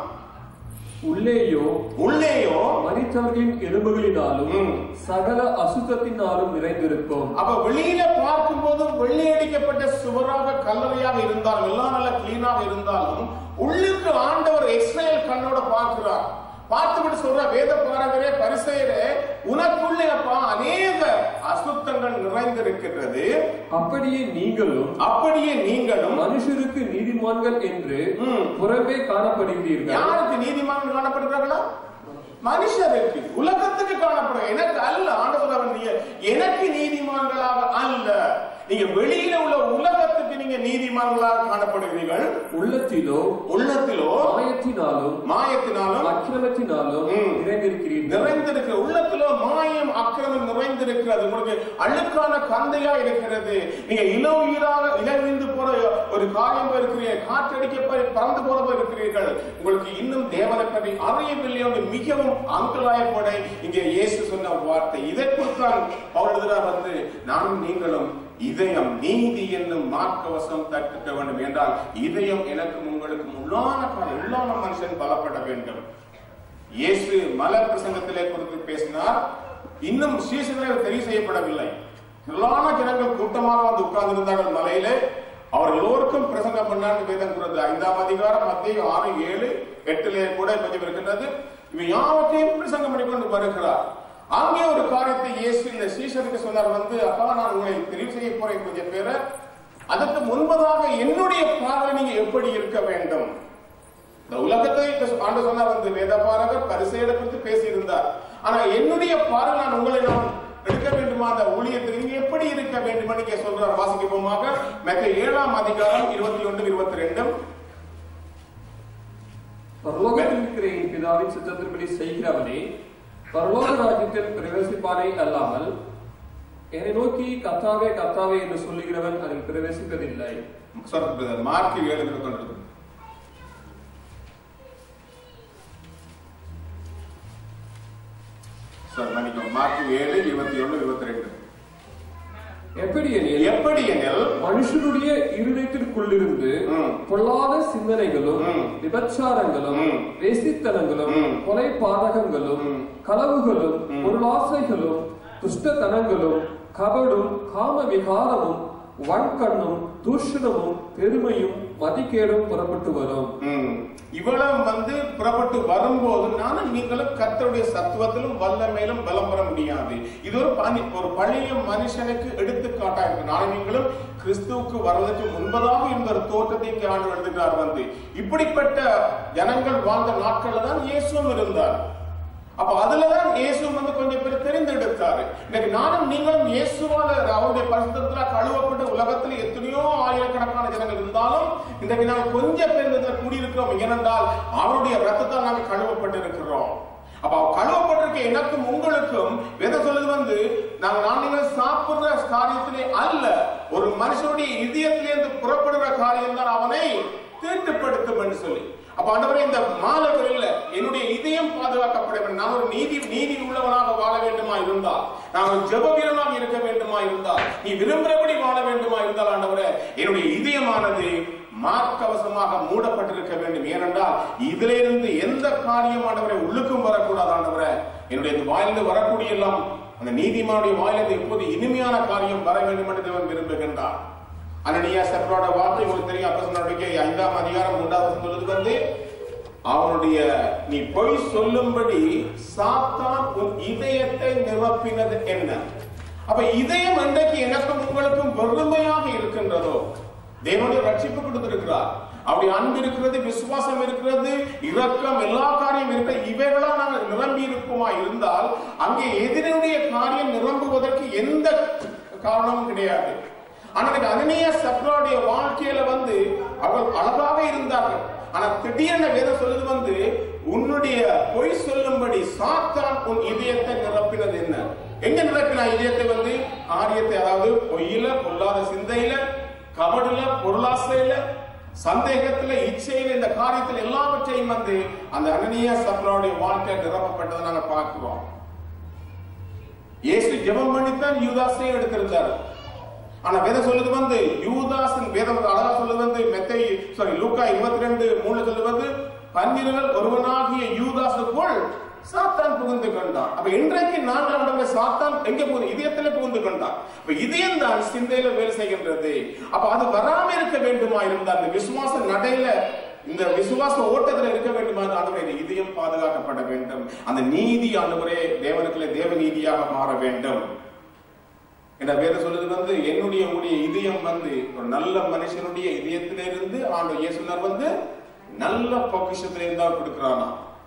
உள்ளேயோ உள்ளேயோ மரித்தவர்களின் எலும்புகளினாலும் ம். சகல அசுத்தத்தினாலும் நிறைந்திருக்கும் அப்ப வெளியில பார்க்கும்போது வெள்ளை அடிக்கப்பட்ட சுவராக கல்லறையாக இருந்தாலும் எல்லாம் நல்ல கிளீனாக இருந்தாலும் உள்ளுக்கு ஆண்டவர் இஸ்ரேல் கண்ணோட பார்க்கிறார் பார்த்துவிட்டு சொல்ற வேத பாரகரே பரிசெயரே உனக்குள்ளே அப்பா அநேக அசுத்தங்கள் நிறைந்திருக்கிறது அப்படியே நீங்களும் அப்படியே நீங்களும் மனுஷருக்கு நீதிமான்கள் என்று ம். புறம்பே காணப்படுகிறீர்கள் யாருக்கு நீதிமான் காணப்படுகிறார்களா மனுஷருக்கு உலகத்துக்கு காணப்படும் எனக்கு அல்ல ஆண்டவர் நீங்க எனக்கு நீதிமான்களாக அல்ல நீங்க வெளியில உள்ள உலகத்துக்கு நீங்க நீதிமான்களாக காணப்படுகிறீர்கள் உள்ளத்திலோ உள்ளத்திலோ மாயத்தினாலும் மாயத்தினாலும் அக்கிரமத்தினாலும் ம். நிறைந்திருக்கிறீர்கள் நிறைந்திருக்கிற உள்ளத்திலோ மாயம் அக்கிரமம் நிறைந்திருக்கிறது உங்களுக்கு அழுக்கான கந்தையா இருக்கிறது நீங்க இளவுயிராக இளவிந்து போற ஒரு காரியம் போய் இருக்கிறீங்க காற்றடிக்க போய் பறந்து போற போய் இருக்கிறீர்கள் உங்களுக்கு இன்னும் தேவனை பற்றி அறியவில்லை என்று மிகவும் அங்கலாயப்பட இங்கே இயேசு சொன்ன வார்த்தை இதை குறித்தான் அவர் எழுதுகிறார் வந்து நானும் நீங்களும் இதயம் நீதி என்னும் மார்க்கவசம் தட்டுக்க வேண்டும் என்றால் இதயம் எனக்கும் உங்களுக்கும் உள்ளான காரியம், உள்ளான மனுஷன் பலப்பட வேண்டும் இயேசு மலர் பிரசங்கத்திலே குறித்து பேசினார் இன்னும் சீசனை தெரிவு செய்யப்படவில்லை திரளான ஜனங்கள் கூட்டமாக வந்து உட்கார்ந்திருந்தார்கள் மலையிலே அவர் எல்லோருக்கும் பிரசங்கம் பண்ணான்னு வேதம் கூறுது ஐந்தாம் அதிகாரம் மத்திய ஆறு ஏழு எட்டிலே கூட பதிவு இருக்கின்றது இவை யாவற்றையும் பிரசங்கம் பண்ணிக்கொண்டு வருகிறார் அங்கே ஒரு காரியத்தை இயேசு இந்த சீஷருக்கு சொன்னார் வந்து அப்பா நான் உங்களை தெரிவு செய்ய போறேன் கொஞ்சம் பேரை அதற்கு முன்பதாக என்னுடைய பார்வை நீங்க எப்படி இருக்க வேண்டும் இந்த உலகத்தை ஆண்டு சொன்னார் வந்து வேதபாரகர் பரிசெயரை குறித்து பேசியிருந்தார் ஆனா என்னுடைய பார்வை நான் உங்களை நான் எடுக்க வேண்டுமா அந்த ஊழியத்தில் நீங்க எப்படி இருக்க வேண்டும் நீங்க சொல்றார் வாசிக்கப்போமாக மற்ற ஏழாம் அதிகாரம் இருபத்தி ஒன்று இருபத்தி ரெண்டும் பரலோகத்தில் இருக்கிற என் பிதாவின் சித்தத்தின்படி செய்கிறவனே பரலோக ராஜ்யத்தில் பிரவேசிப்பானே அல்லாமல் என்னை நோக்கி கத்தாவே கத்தாவே என்று சொல்லுகிறவன் அதில் பிரவேசிப்பதில்லை சொல்றது மார்க் ஏழு இருபத்தி சார் மன்னிக்கும் மார்க் ஏழு இருபத்தி ஒன்று இருபத்தி ரெண்டு எப்படி எனில் எப்படி எனில் மனுஷனுடைய இருதயத்திற்குள்ளிருந்து ம். பொல்லாத சிந்தனைகளும் ம். விபச்சாரங்களும் ம். வேசித்தனங்களும் ம். கொலை பாதகங்களும் ம். களவுகளும் ம். பொருளாசைகளும் துஷ்டத்தனங்களும் கபடும் காம விகாரமும் வன்கண்ணும் தூஷணமும் பெருமையும் மதிக்கேடும் புறப்பட்டு வரும் ம். இவ்வளவு வந்து புறப்பட்டு வரும்போது நானும் நீங்களும் கர்த்தருடைய சத்துவத்திலும் வல்லமையிலும் பலம் பெற முடியாது இது ஒரு பணி ஒரு பழைய மனுஷனுக்கு எடுத்துக்காட்டா இருக்கு நானும் நீங்களும் கிறிஸ்துவுக்கு வருவதற்கு முன்பதாக இருந்த ஒரு தோற்றத்தை இங்கே ஆண்டு எழுதுகிறார் வந்து இப்படிப்பட்ட ஜனங்கள் வாழ்ந்த நாட்கள்ல தான் இயேசுவும் இருந்தார் அப்ப அதுலதான் இயேசு வந்து கொஞ்சம் பேர் தெரிந்தெடுத்தாரு இன்னைக்கு நானும் நீங்களும் இயேசுவால அவருடைய பரிசுத்தத்துல கழுவப்பட்ட உலகத்துல எத்தனையோ ஆயிரக்கணக்கான ஜனங்கள் இருந்தாலும் இன்றைக்கு நாங்கள் கொஞ்சம் பேர் இதுல கூடியிருக்கிறோம் ஏனென்றால் அவருடைய ரத்தத்தால் நாங்கள் கழுவப்பட்டு இருக்கிறோம் அப்ப அவர் கழுவப்பட்டிருக்க எனக்கும் உங்களுக்கும் வேத சொல்லுது வந்து நாங்க நான் நீங்கள் சாப்பிடுற காரியத்திலே அல்ல ஒரு மனுஷனுடைய இதயத்திலிருந்து புறப்படுகிற காரியம் தான் அவனை தீட்டுப்படுத்தும் என்று சொல்லி அப்ப ஆண்டவரே இந்த மாதங்களில் என்னுடைய இதயம் பாதுகாக்கப்பட வேண்டும் நான் ஒரு நீதி நீதி உள்ளவனாக வாழ வேண்டுமா இருந்தால் நான் ஒரு ஜெப வீரனாக இருக்க வேண்டுமா இருந்தால் நீ விரும்புகிறபடி வாழ வேண்டுமா இருந்தால் ஆண்டவரே என்னுடைய இதயமானது மார்க்கவசமாக மூடப்பட்டிருக்க வேண்டும் ஏனென்றால் இதிலிருந்து எந்த காரியம் ஆண்டவரை உள்ளுக்கும் வரக்கூடாது ஆண்டவரே என்னுடைய இந்த வாயிலிருந்து வரக்கூடிய எல்லாம் அந்த நீதிமானுடைய வாயிலிருந்து எப்போது இனிமையான காரியம் வர வேண்டும் என்று தேவன் விரும்புகின்றார் அனனியா சப்ரோட வார்த்தை உங்களுக்கு தெரியும் அப்போ நடவடிக்கை ஐந்தாம் அதிகாரம் மூன்றாவது சொல்லுது வந்து அவனுடைய நீ பொய் சொல்லும்படி சாத்தான் உன் இதயத்தை நிரப்பினது என்ன அப்ப இதயம் இன்றைக்கு எனக்கும் உங்களுக்கும் வெறுமையாக இருக்கின்றதோ தேவனுடைய ரட்சிப்பு கொடுத்திருக்கிறார் அப்படி அன்பு இருக்கிறது விசுவாசம் இருக்கிறது இரக்கம் எல்லா காரியம் இருக்க இவைகளா நாங்கள் நிரம்பி இருப்போமா இருந்தால் அங்கே எதிரினுடைய காரியம் நிரம்புவதற்கு எந்த காரணமும் கிடையாது ஆனால் அனனிய சப்ராடைய வாழ்க்கையில வந்து அவர்கள் அழகாக இருந்தார்கள் ஆனா திடீரென வேதம் சொல்லுது வந்து உன்னுடைய பொய் சொல்லும்படி சாத்தான் உன் இதயத்தை நிரப்பினது என்ன எங்க நிரப்பினா இதயத்தை வந்து காரியத்தை அதாவது பொய்யில பொல்லாத சிந்தையில கபடுல பொருளாசையில சந்தேகத்துல இச்சையில இந்த காரியத்தில் எல்லாவற்றையும் வந்து அந்த அனனியா சப்ராவுடைய வாழ்க்கை நிரப்பப்பட்டதை நாங்க பார்க்கிறோம் இயேசு ஜெபம் பண்ணித்தான் யூதாஸையும் எடுத்திருந்தார் ஆனா வேதம் சொல்லுது வந்து யூதாசன் வேதம் அழகா சொல்லுது வந்து மெத்தை சாரி லூக்கா இருபத்தி ரெண்டு மூணு சொல்லுது வந்து பன்னிரங்கள் ஒருவனாகிய யூதாசுக்குள் சாத்தான் புகுந்து கொண்டான் அப்ப இன்றைக்கு நாங்கள் அவனுடைய சாத்தான் எங்க புகுந்து இதயத்துல புகுந்து கொண்டான் அப்ப இதயம் தான் சிந்தையில வேலை செய்கின்றது அப்ப அது வராம இருக்க வேண்டுமா இருந்தா அந்த விசுவாச நடையில இந்த விசுவாச ஓட்டத்துல இருக்க வேண்டுமா ஆண்டவரே இந்த இதயம் பாதுகாக்கப்பட வேண்டும் அந்த நீதி ஆண்டவரே தேவனுக்குள்ள தேவ நீதியாக மாற வேண்டும் என்ற வேதம் சொல்லுது வந்து என்னுடைய உடைய இதயம் வந்து ஒரு நல்ல மனுஷனுடைய இதயத்திலிருந்து ஆண்டு இயேசுனர் வந்து நல்ல பொக்கிஷத்திலிருந்து தான் கொடுக்கிறானா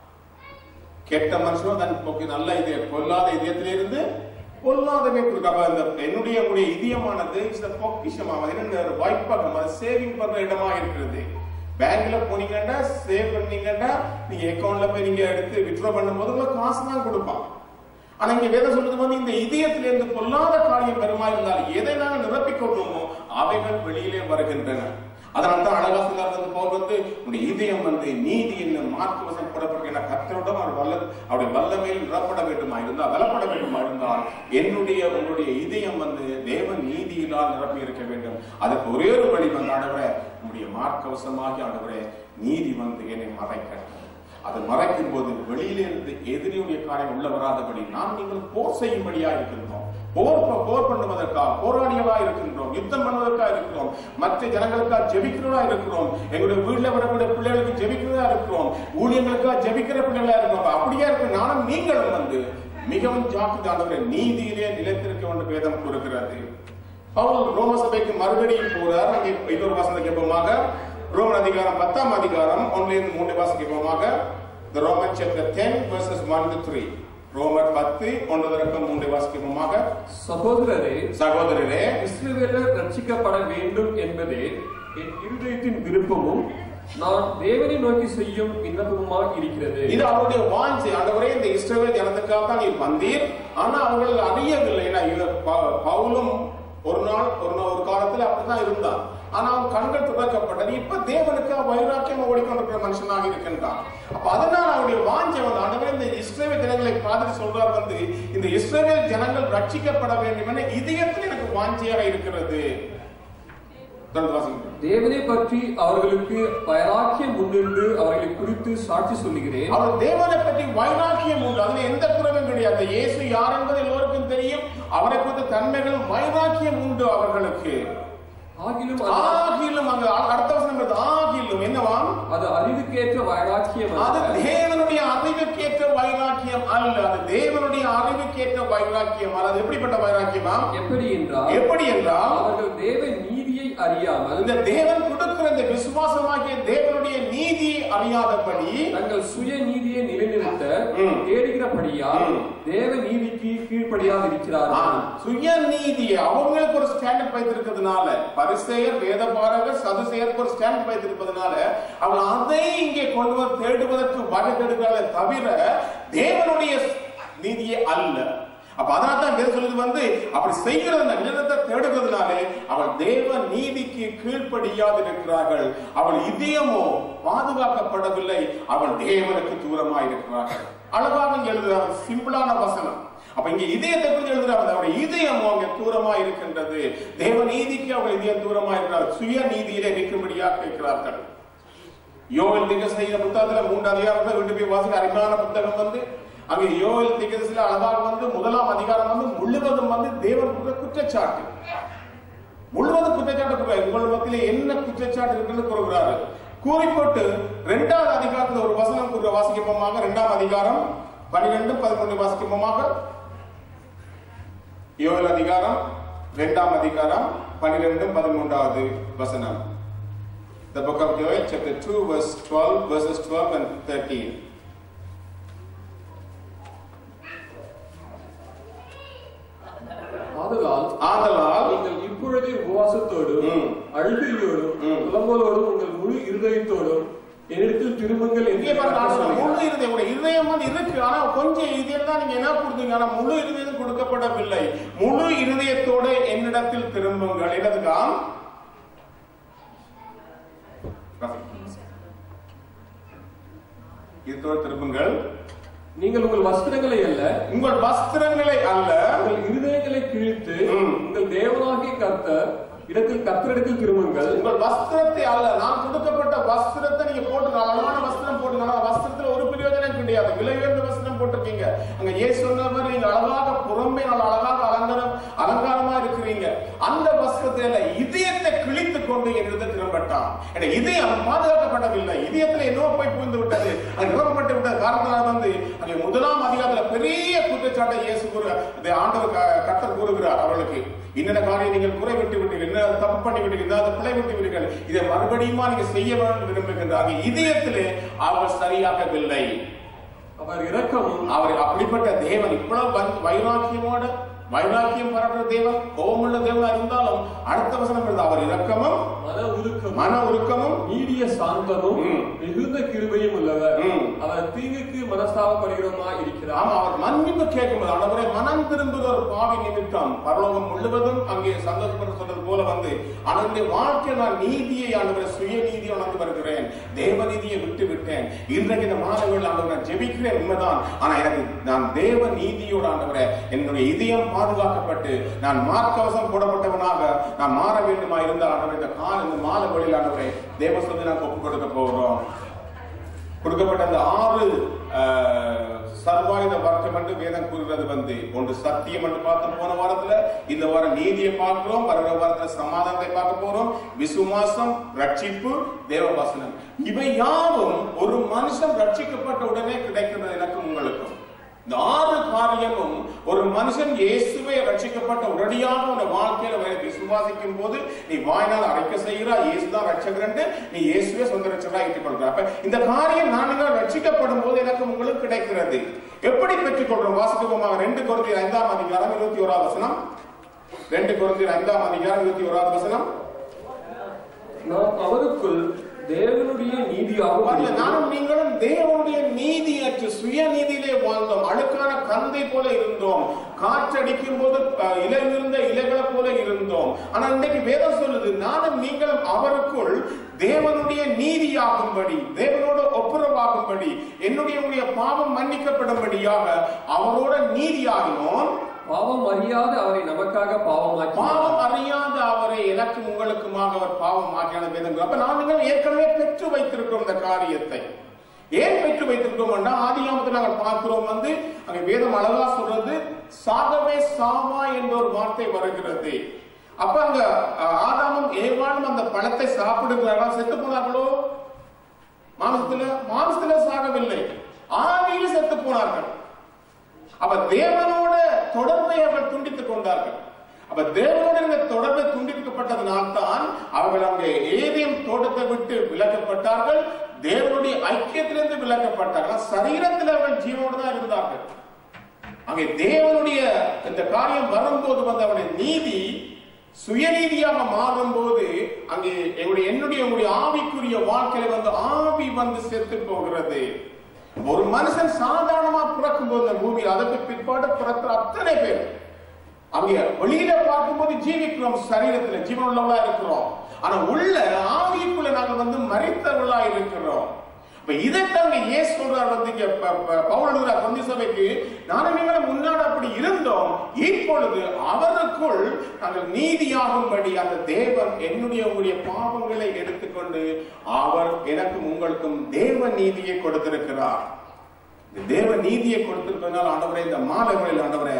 கெட்ட மனுஷனும் தன் பொக்கி நல்ல இதய பொல்லாத இதயத்திலிருந்து பொல்லாதவே கொடுக்க அப்ப இந்த என்னுடைய உடைய இதயமானது இந்த பொக்கிஷமாக என்ன ஒரு வாய்ப்பாக அது சேவிங் பண்ற இடமா இருக்கிறது பேங்க்ல போனீங்கன்னா சேவ் பண்ணீங்கன்னா நீங்க அக்கௌண்ட்ல போய் நீங்க எடுத்து வித்ட்ரா பண்ணும்போது உங்களுக்கு காசு தான் கொடுப்பான் ஆனா இங்க வேதம் சொல்றது வந்து இந்த இதயத்திலிருந்து பொல்லாத காரியம் பெருமா இருந்தால் எதை நாங்கள் நிரப்பிக் கொள்வோமோ அவைகள் வெளியிலே வருகின்றன அதனால தான் அழகா சொன்னார் வந்து போல் வந்து உடைய இதயம் வந்து நீதி என்ன மார்க்கு வசம் போடப்பட்ட கத்தரோடும் அவர் வல்ல அவருடைய வல்லமையில் நிரப்பட வேண்டுமா இருந்தால் வலப்பட வேண்டுமா இருந்தால் என்னுடைய உங்களுடைய இதயம் வந்து தேவன் நீதியினால் நிரப்பி இருக்க வேண்டும் அதுக்கு ஒரே ஒரு வழி வந்து ஆண்டவரே உங்களுடைய மார்க்கவசமாகி ஆண்டவரே நீதி வந்து என்னை மறைக்கட்டும் அது மறைக்கும் போது வெளியில இருந்து எதிரியுடைய காரியம் உள்ள வராதபடி நாம் நீங்கள் போர் செய்யும்படியா இருக்கின்றோம் போர் ப- போர் பண்ணுவதற்காக போராடியவா இருக்கின்றோம் யுத்தம் பண்ணுவதற்காக இருக்கிறோம் மற்ற ஜனங்களுக்காக ஜெபிக்கிறதா இருக்கிறோம் எங்களுடைய வீட்டுல வரக்கூடிய பிள்ளைகளுக்கு ஜெபிக்கிறதா இருக்கிறோம் ஊழியங்களுக்காக ஜெபிக்கிற பிள்ளைகளா இருக்கிறோம் அப்படியே இருக்கு நானும் நீங்களும் வந்து மிகவும் ஜாக்கிரதை நீதியிலே நிலைத்திருக்க வேண்டும் வேதம் கூறுகிறது பவுல் ரோம சபைக்கு மறுபடியும் போறார் அங்கே இன்னொரு வசந்த கேட்போமாக ரோமன் அதிகாரம் பத்தாம் அதிகாரம் ஒன்றிலிருந்து மூன்று வாசம் கேட்போமாக The Roman chapter 10 verses 1 to 3 ரோமர் பத்து ஒன்று தொடக்கம் மூன்று வாசிக்கப்போமாக சகோதரரே சகோதரரே இஸ்ரவேலர் ரட்சிக்கப்பட வேண்டும் என்பதே என் இருதயத்தின் விருப்பமும் நான் தேவனை நோக்கி செய்யும் விண்ணப்பமுமாய் இருக்கிறது இது அவருடைய வாஞ்சை ஆண்டவரே இந்த இஸ்ரவேல் ஜனத்துக்காக தான் நீர் வந்தீர் ஆனா அவர்கள் அறியவில்லை ஏன்னா இது ப- பவுலும் ஒரு நாள் ஒரு நாள் ஒரு காலத்துல அப்படிதான் இருந்தான் ஆனா அவன் கண்கள் துறக்கப்பட்டது இப்ப தேவனுக்கு வைராக்கியம் ஓடிக்கொண்டிருக்கிற மனுஷனாக இருக்கின்றான் அப்ப அதனால் அவருடைய வாஞ்சை வந்து ஆண்டவரே இந்த இஸ்ரவேல் ஜனங்களை பார்த்துட்டு சொல்றார் வந்து இந்த இஸ்ரவேல் ஜனங்கள் ரட்சிக்கப்பட வேண்டும் என இதயத்தில் எனக்கு வாஞ்சையாக இருக்கிறது தொடர்ந்து வாசிங்க. தேவனை பற்றி அவர்களுக்கு வைராக்கியம் உண்டென்று அவர்களை குறித்து சாட்சி சொல்லுகிறேன் அவர் தேவனை பற்றி வைராக்கியம் உண்டு அதுல எந்த குறைவும் கிடையாது இயேசு யார் என்பது எல்லோருக்கும் தெரியும் அவரை குறித்த தன்மைகளும் வைராக்கியம் உண்டு அவர்களுக்கு ஆகிலும் அது- ஆகிலும் அங்க அ- அடுத்த வசனம் வருது. ஆகிலும் என்னவாம் அது அறிவுக்கேற்ற வைராக்கியம் அது அல்ல. தேவனுடைய அறிவுக்கேற்ற வைராக்கியம் அல்ல அது தேவனுடைய அறிவுக்கேற்ற வைராக்கியம் அல்ல அது எப்படிப்பட்ட வைராக்கியமா எப்படி என்றால் எப்படி என்றால் அவர்கள் தேவ நீதியை அறியாமல் இந்த தேவன் கொடுக்கிற இந்த விசுவாசமாகிய தேவனுடைய நீதியை அறியாதபடி தங்கள் சுய நீதியை நிலைநிறுத்த ம். தேடுகிறபடியால் ம். தேவ நீதிக்கு கீழ்ப்படியாது ஆ, இருக்கிறார்கள் சுயநீதியை அவங்களுக்கு ஒரு ஸ்டாண்டர்ட் வைத்திருக்கிறதுனால பரிசெயர் வேதபாரகர் சதுசெயருக்கு ஒரு ஸ்டாண்டர்ட் வைத்திருப்பதனால அவங்க அதை இங்கே கொண்டு வந்து தேடுவதற்கு வகை தேடுகிறார்களே தவிர தேவனுடைய நீதியே அல்ல அப்ப அதனால தான் வேதம் சொல்லுது வந்து அப்படி செய்கிறது நிலத்தை தேடுகிறதுனாலே அவள் தேவ நீதிக்கு கீழ்ப்படியாது இருக்கிறார்கள் அவள் இதயமோ பாதுகாக்கப்படவில்லை அவள் தேவனுக்கு தூரமாக இருக்கிறார்கள் அழகாக இங்க எழுதுகிறார் சிம்பிளான வசனம் அப்ப இங்க இதயத்தை குறித்து எழுதுறாங்க அவருடைய இதயம் அங்க தூரமா இருக்கின்றது தேவ நீதிக்கு அவர் இதயம் தூரமா இருக்கிறார் சுய நீதியிலே நிற்கும்படியாக இருக்கிறார்கள் யோகல் திக செய்த புத்தகத்துல மூன்று அதிகாரத்தை விட்டு போய் வாசிக்க அருமையான புத்தகம் வந்து அங்கே யோவேல் தீர்க்கதரிசியில அழகாக வந்து முதலாம் அதிகாரம் வந்து முழுவதும் வந்து தேவன் கொடுத்த குற்றச்சாட்டு முழுவதும் குற்றச்சாட்டு கூறுகிறார். உங்கள் மத்தியிலே என்ன குற்றச்சாட்டு இருக்குன்னு கூறுகிறாரு கூறிப்போட்டு இரண்டாவது அதிகாரத்துல ஒரு வசனம் கூற வாசிக்கப்போமாக இரண்டாம் அதிகாரம் பன்னிரெண்டு பதிமூன்று வாசிக்கப்போமாக யோவேல் அதிகாரம் இரண்டாம் அதிகாரம் பன்னிரெண்டு பதிமூன்றாவது வசனம் The book of Joel, chapter 2, verse 12, verses 12 and 13. ஆதலால் ஆதலால் நீங்கள் இப்பொழுதே உபவாசத்தோடும் ம். அழுகையோடும் ம். புலம்பலோடும் உங்கள் முழு இருதயத்தோடும் என்னிடத்தில் திரும்புங்கள் இங்கே என்று பாருங்க, கர்த்தர் ஆனா முழு சொல்கிறார். இருதயம் கூட இருதயம் வந்து இருக்கு ஆனா கொஞ்சம் இதயம் தான் நீங்க என்ன கொடுத்தீங்க ஆனா முழு இருதயம் கொடுக்கப்படவில்லை முழு இருதயத்தோட என்னிடத்தில் திரும்புங்கள் என்னதுக்கா இதோடு திரும்புங்கள் நீங்கள் உங்கள் வஸ்திரங்களை அல்ல உங்கள் வஸ்திரங்களை அல்ல உங்கள் இருதயங்களை கிழித்து ம். உங்கள் தேவனாகிய கர்த்தர் இடத்தில் கர்த்தரிடத்தில் திரும்புங்கள் உங்கள் வஸ்திரத்தை அல்ல நான் கொடுக்கப்பட்ட வஸ்திரத்தை நீங்க போட்டு அழகான வஸ்திரம் போட்டுங்க ஆனா வஸ்திரத்துல ஒரு பிரயோஜனம் கிடையாது விலை உயர்ந்த வஸ்திரம் போட்டிருக்கீங்க அங்க ஏசு சொன்ன மாதிரி நீங்க அழகாக புறம்பே நல்ல அழகாக அலங்காரம் அலங்காரமா இருக்கிறீங்க அந்த வஸ்திரத்துல இதயத்தை கிழித்து கொண்டு என்னிடத்தில் திரும்பட்டான் என இதயம் பாதுகாக்கப்படவில்லை இதயத்துல என்னவோ போய் புகுந்து விட்டது அது நிரப்பப்பட்டு விட்ட காரணத்தினால வந்து அங்கே முதலாம் அதிகாரத்துல பெரிய குற்றச்சாட்டை இயேசு கூறு அது ஆண்டவர் க- கர்த்தர் கூறுகிறார் அவர்களுக்கு இன்னென்ன காரியம் நீங்கள் குறை விட்டு விட்டீர்கள் என்ன தப்பு பண்ணி விட்டீர்கள் என்ன பிழை விட்டு விட்டீர்கள் இதை மறுபடியுமா நீங்க செய்ய வேண்டும் விரும்புகின்றார் இதயத்திலே அவர் சரியாகவில்லை அவர் இரக்கமும் அவர் அப்படிப்பட்ட தேவன் இவ்வளவு வன்- வைராக்கியமோட வைராக்கியம் பரப்புற தேவன் கோபமுள்ள தேவனா இருந்தாலும் அடுத்த வசனம் எழுது அவர் இரக்கமும் மன உருக்கமும் மன உருக்கமும் நீடிய சாந்தமும் ம். மிகுந்த கிருபையும் உள்ளவர் ம். அவர் தீங்குக்கு மனஸ்தாபப்படுகிறவமா இருக்கிறார் ஆமா அவர் மன்னிப்பு கேட்கும்போது ஆண்டவரே மனம் திரும்புகிற ஒரு பாவி நிமித்தம் பரலோகம் முழுவதும் அங்கே சந்தோஷப்பட சொன்னது போல வந்து ஆண்டவருடைய வாழ்க்கை நான் நீதியை ஆண்டவரை சுய நீதியை உணர்ந்து வருகிறேன் தேவ நீதியை விட்டு விட்டேன் இன்றைக்கு இந்த மாணவர்கள் ஆண்டவரை நான் ஜெபிக்கிறேன் உண்மைதான் ஆனா எனக்கு நான் தேவ நீதியோடு ஆண்டவரை என்னுடைய இதயம் பாதுகாக்கப்பட்டு நான் மார்க்கவசம் போடப்பட்டவனாக நான் மாற வேண்டுமா இருந்தால் ஆண்டவரை இந்த கால இந்த மாலை வழியில் ஆண்டவரை தேவ சொல்லி நான் ஒப்புக் கொடுக்க போகிறோம் கொடுக்கப்பட்ட அந்த ஆறு அஹ், சர்வாயுத வர்க்கம் என்று வேதம் கூறுகிறது வந்து ஒன்று சத்தியம் என்று பார்த்தோம் போன வாரத்துல இந்த வாரம் நீதியை பார்க்கிறோம் வருகிற வாரத்துல சமாதானத்தை பார்க்க போறோம் விசுவாசம் ரட்சிப்பு தேவவாசனம் இவை யாவும் ஒரு மனுஷன் ரட்சிக்கப்பட்ட உடனே கிடைக்கிறது எனக்கும் உங்களுக்கும் இந்த ஆறு காரியமும் ஒரு மனுஷன் இயேசுவை ரட்சிக்கப்பட்ட உடனடியாக உன் வாழ்க்கையில அவரை விசுவாசிக்கும் போது நீ வாய்நாள் அழைக்க செய்கிறா இயேசு தான் ரட்சகரண்டு நீ இயேசுவே சொந்த ரட்சகரா ஏற்றுக்கொள்கிற அப்ப இந்த காரியம் நான் நீங்கள் ரட்சிக்கப்படும் போது எனக்கு உங்களுக்கு கிடைக்கிறது எப்படி பெற்றுக்கொள்றோம் வாசிக்கப்போமாக ரெண்டு குழந்தை ஐந்தாம் அதிகாரம் இருபத்தி ஓராவது வசனம் ரெண்டு குழந்தை ஐந்தாம் அதிகாரம் இருபத்தி ஓராவது வசனம் நாம் அவருக்குள் தேவனுடைய நீதியாகவும் பாருங்க, இருக்கிறோம். நானும் நீங்களும் தேவனுடைய நீதியற்று சுய நீதியிலே வாழ்ந்தோம் அழுக்கான கந்தை போல இருந்தோம் காற்றடிக்கும் போது அஹ், இலை இருந்த இலைகளை போல இருந்தோம் ஆனா இன்னைக்கு வேதம் சொல்லுது நானும் நீங்களும் அவருக்குள் தேவனுடைய நீதியாகும்படி தேவனோட ஒப்புரவாகும்படி என்னுடைய உங்களுடைய பாவம் மன்னிக்கப்படும்படியாக அவரோட நீதியாகினோம் பாவம் அறியாத அவரை நமக்காக பாவமாக்கி பாவம் அறியாத அவரை எனக்கு உங்களுக்குமாக அவர் பாவம் ஆக்கியான வேதம் அப்ப நான் நீங்கள் ஏற்கனவே பெற்று வைத்திருக்கிறோம் இந்த காரியத்தை ஏன் பெற்று வைத்திருக்கிறோம் ஆதியாமத்தை நாங்கள் பார்க்கிறோம் வந்து அங்க வேதம் அழகா சொல்றது சாகவே சாவா என்ற ஒரு வார்த்தை வருகிறது அப்ப அங்க அஹ், ஆதாமும் ஏவாளும் அந்த பழத்தை சாப்பிடுகிறார்களா செத்து போனார்களோ மாம்சத்துல மாம்சத்துல சாகவில்லை ஆவியில செத்து போனார்கள் அப்ப தேவனோட தொடர்பை அவர்கள் துண்டித்துக் கொண்டார்கள் அப்ப தேவனோட இந்த தொடர்பை துண்டிக்கப்பட்டதனால்தான் அவர்கள் அங்கே ஏதேம் தோட்டத்தை விட்டு விலக்கப்பட்டார்கள் தேவனுடைய ஐக்கியத்திலிருந்து விலக்கப்பட்டார்கள் சரீரத்தில் அவர்கள் ஜீவனோடு தான் இருந்தார்கள் அங்கே தேவனுடைய இந்த காரியம் வரும்போது வந்து அவருடைய நீதி சுயநீதியாக மாறும்போது அங்கே எங்களுடைய என்னுடைய உங்களுடைய ஆவிக்குரிய வாழ்க்கையில வந்து ஆவி வந்து செத்து போகிறது ஒரு மனுஷன் சாதாரணமா பிறக்கும் போது இந்த பூமியில் அதற்கு பிற்பாடு பிறக்கிற அத்தனை பேர் அங்கே வெளியில பார்க்கும்போது ஜீவிக்கிறோம் சரீரத்துல ஜீவன் உள்ளவளா இருக்கிறோம் ஆனா உள்ள ஆவிக்குள்ள நாங்க வந்து மறித்தவர்களா இருக்கிறோம் இப்ப இதைத்தாங்க ஏன் சொல்றார் வந்து இங்க ப- ப- பவுல் எழுதுறார் கொந்தி சபைக்கு நானும் நீங்களும் முன்னாடி அப்படி இருந்தோம் இப்பொழுது அவருக்குள் நாங்கள் நீதியாகும்படி அந்த தேவன் என்னுடைய உங்களுடைய பாவங்களை எடுத்துக்கொண்டு அவர் எனக்கும் உங்களுக்கும் தேவ நீதியை கொடுத்திருக்கிறார் இந்த தேவ நீதியை கொடுத்திருப்பதனால் ஆண்டவரே இந்த மாலைகளில் ஆண்டவரே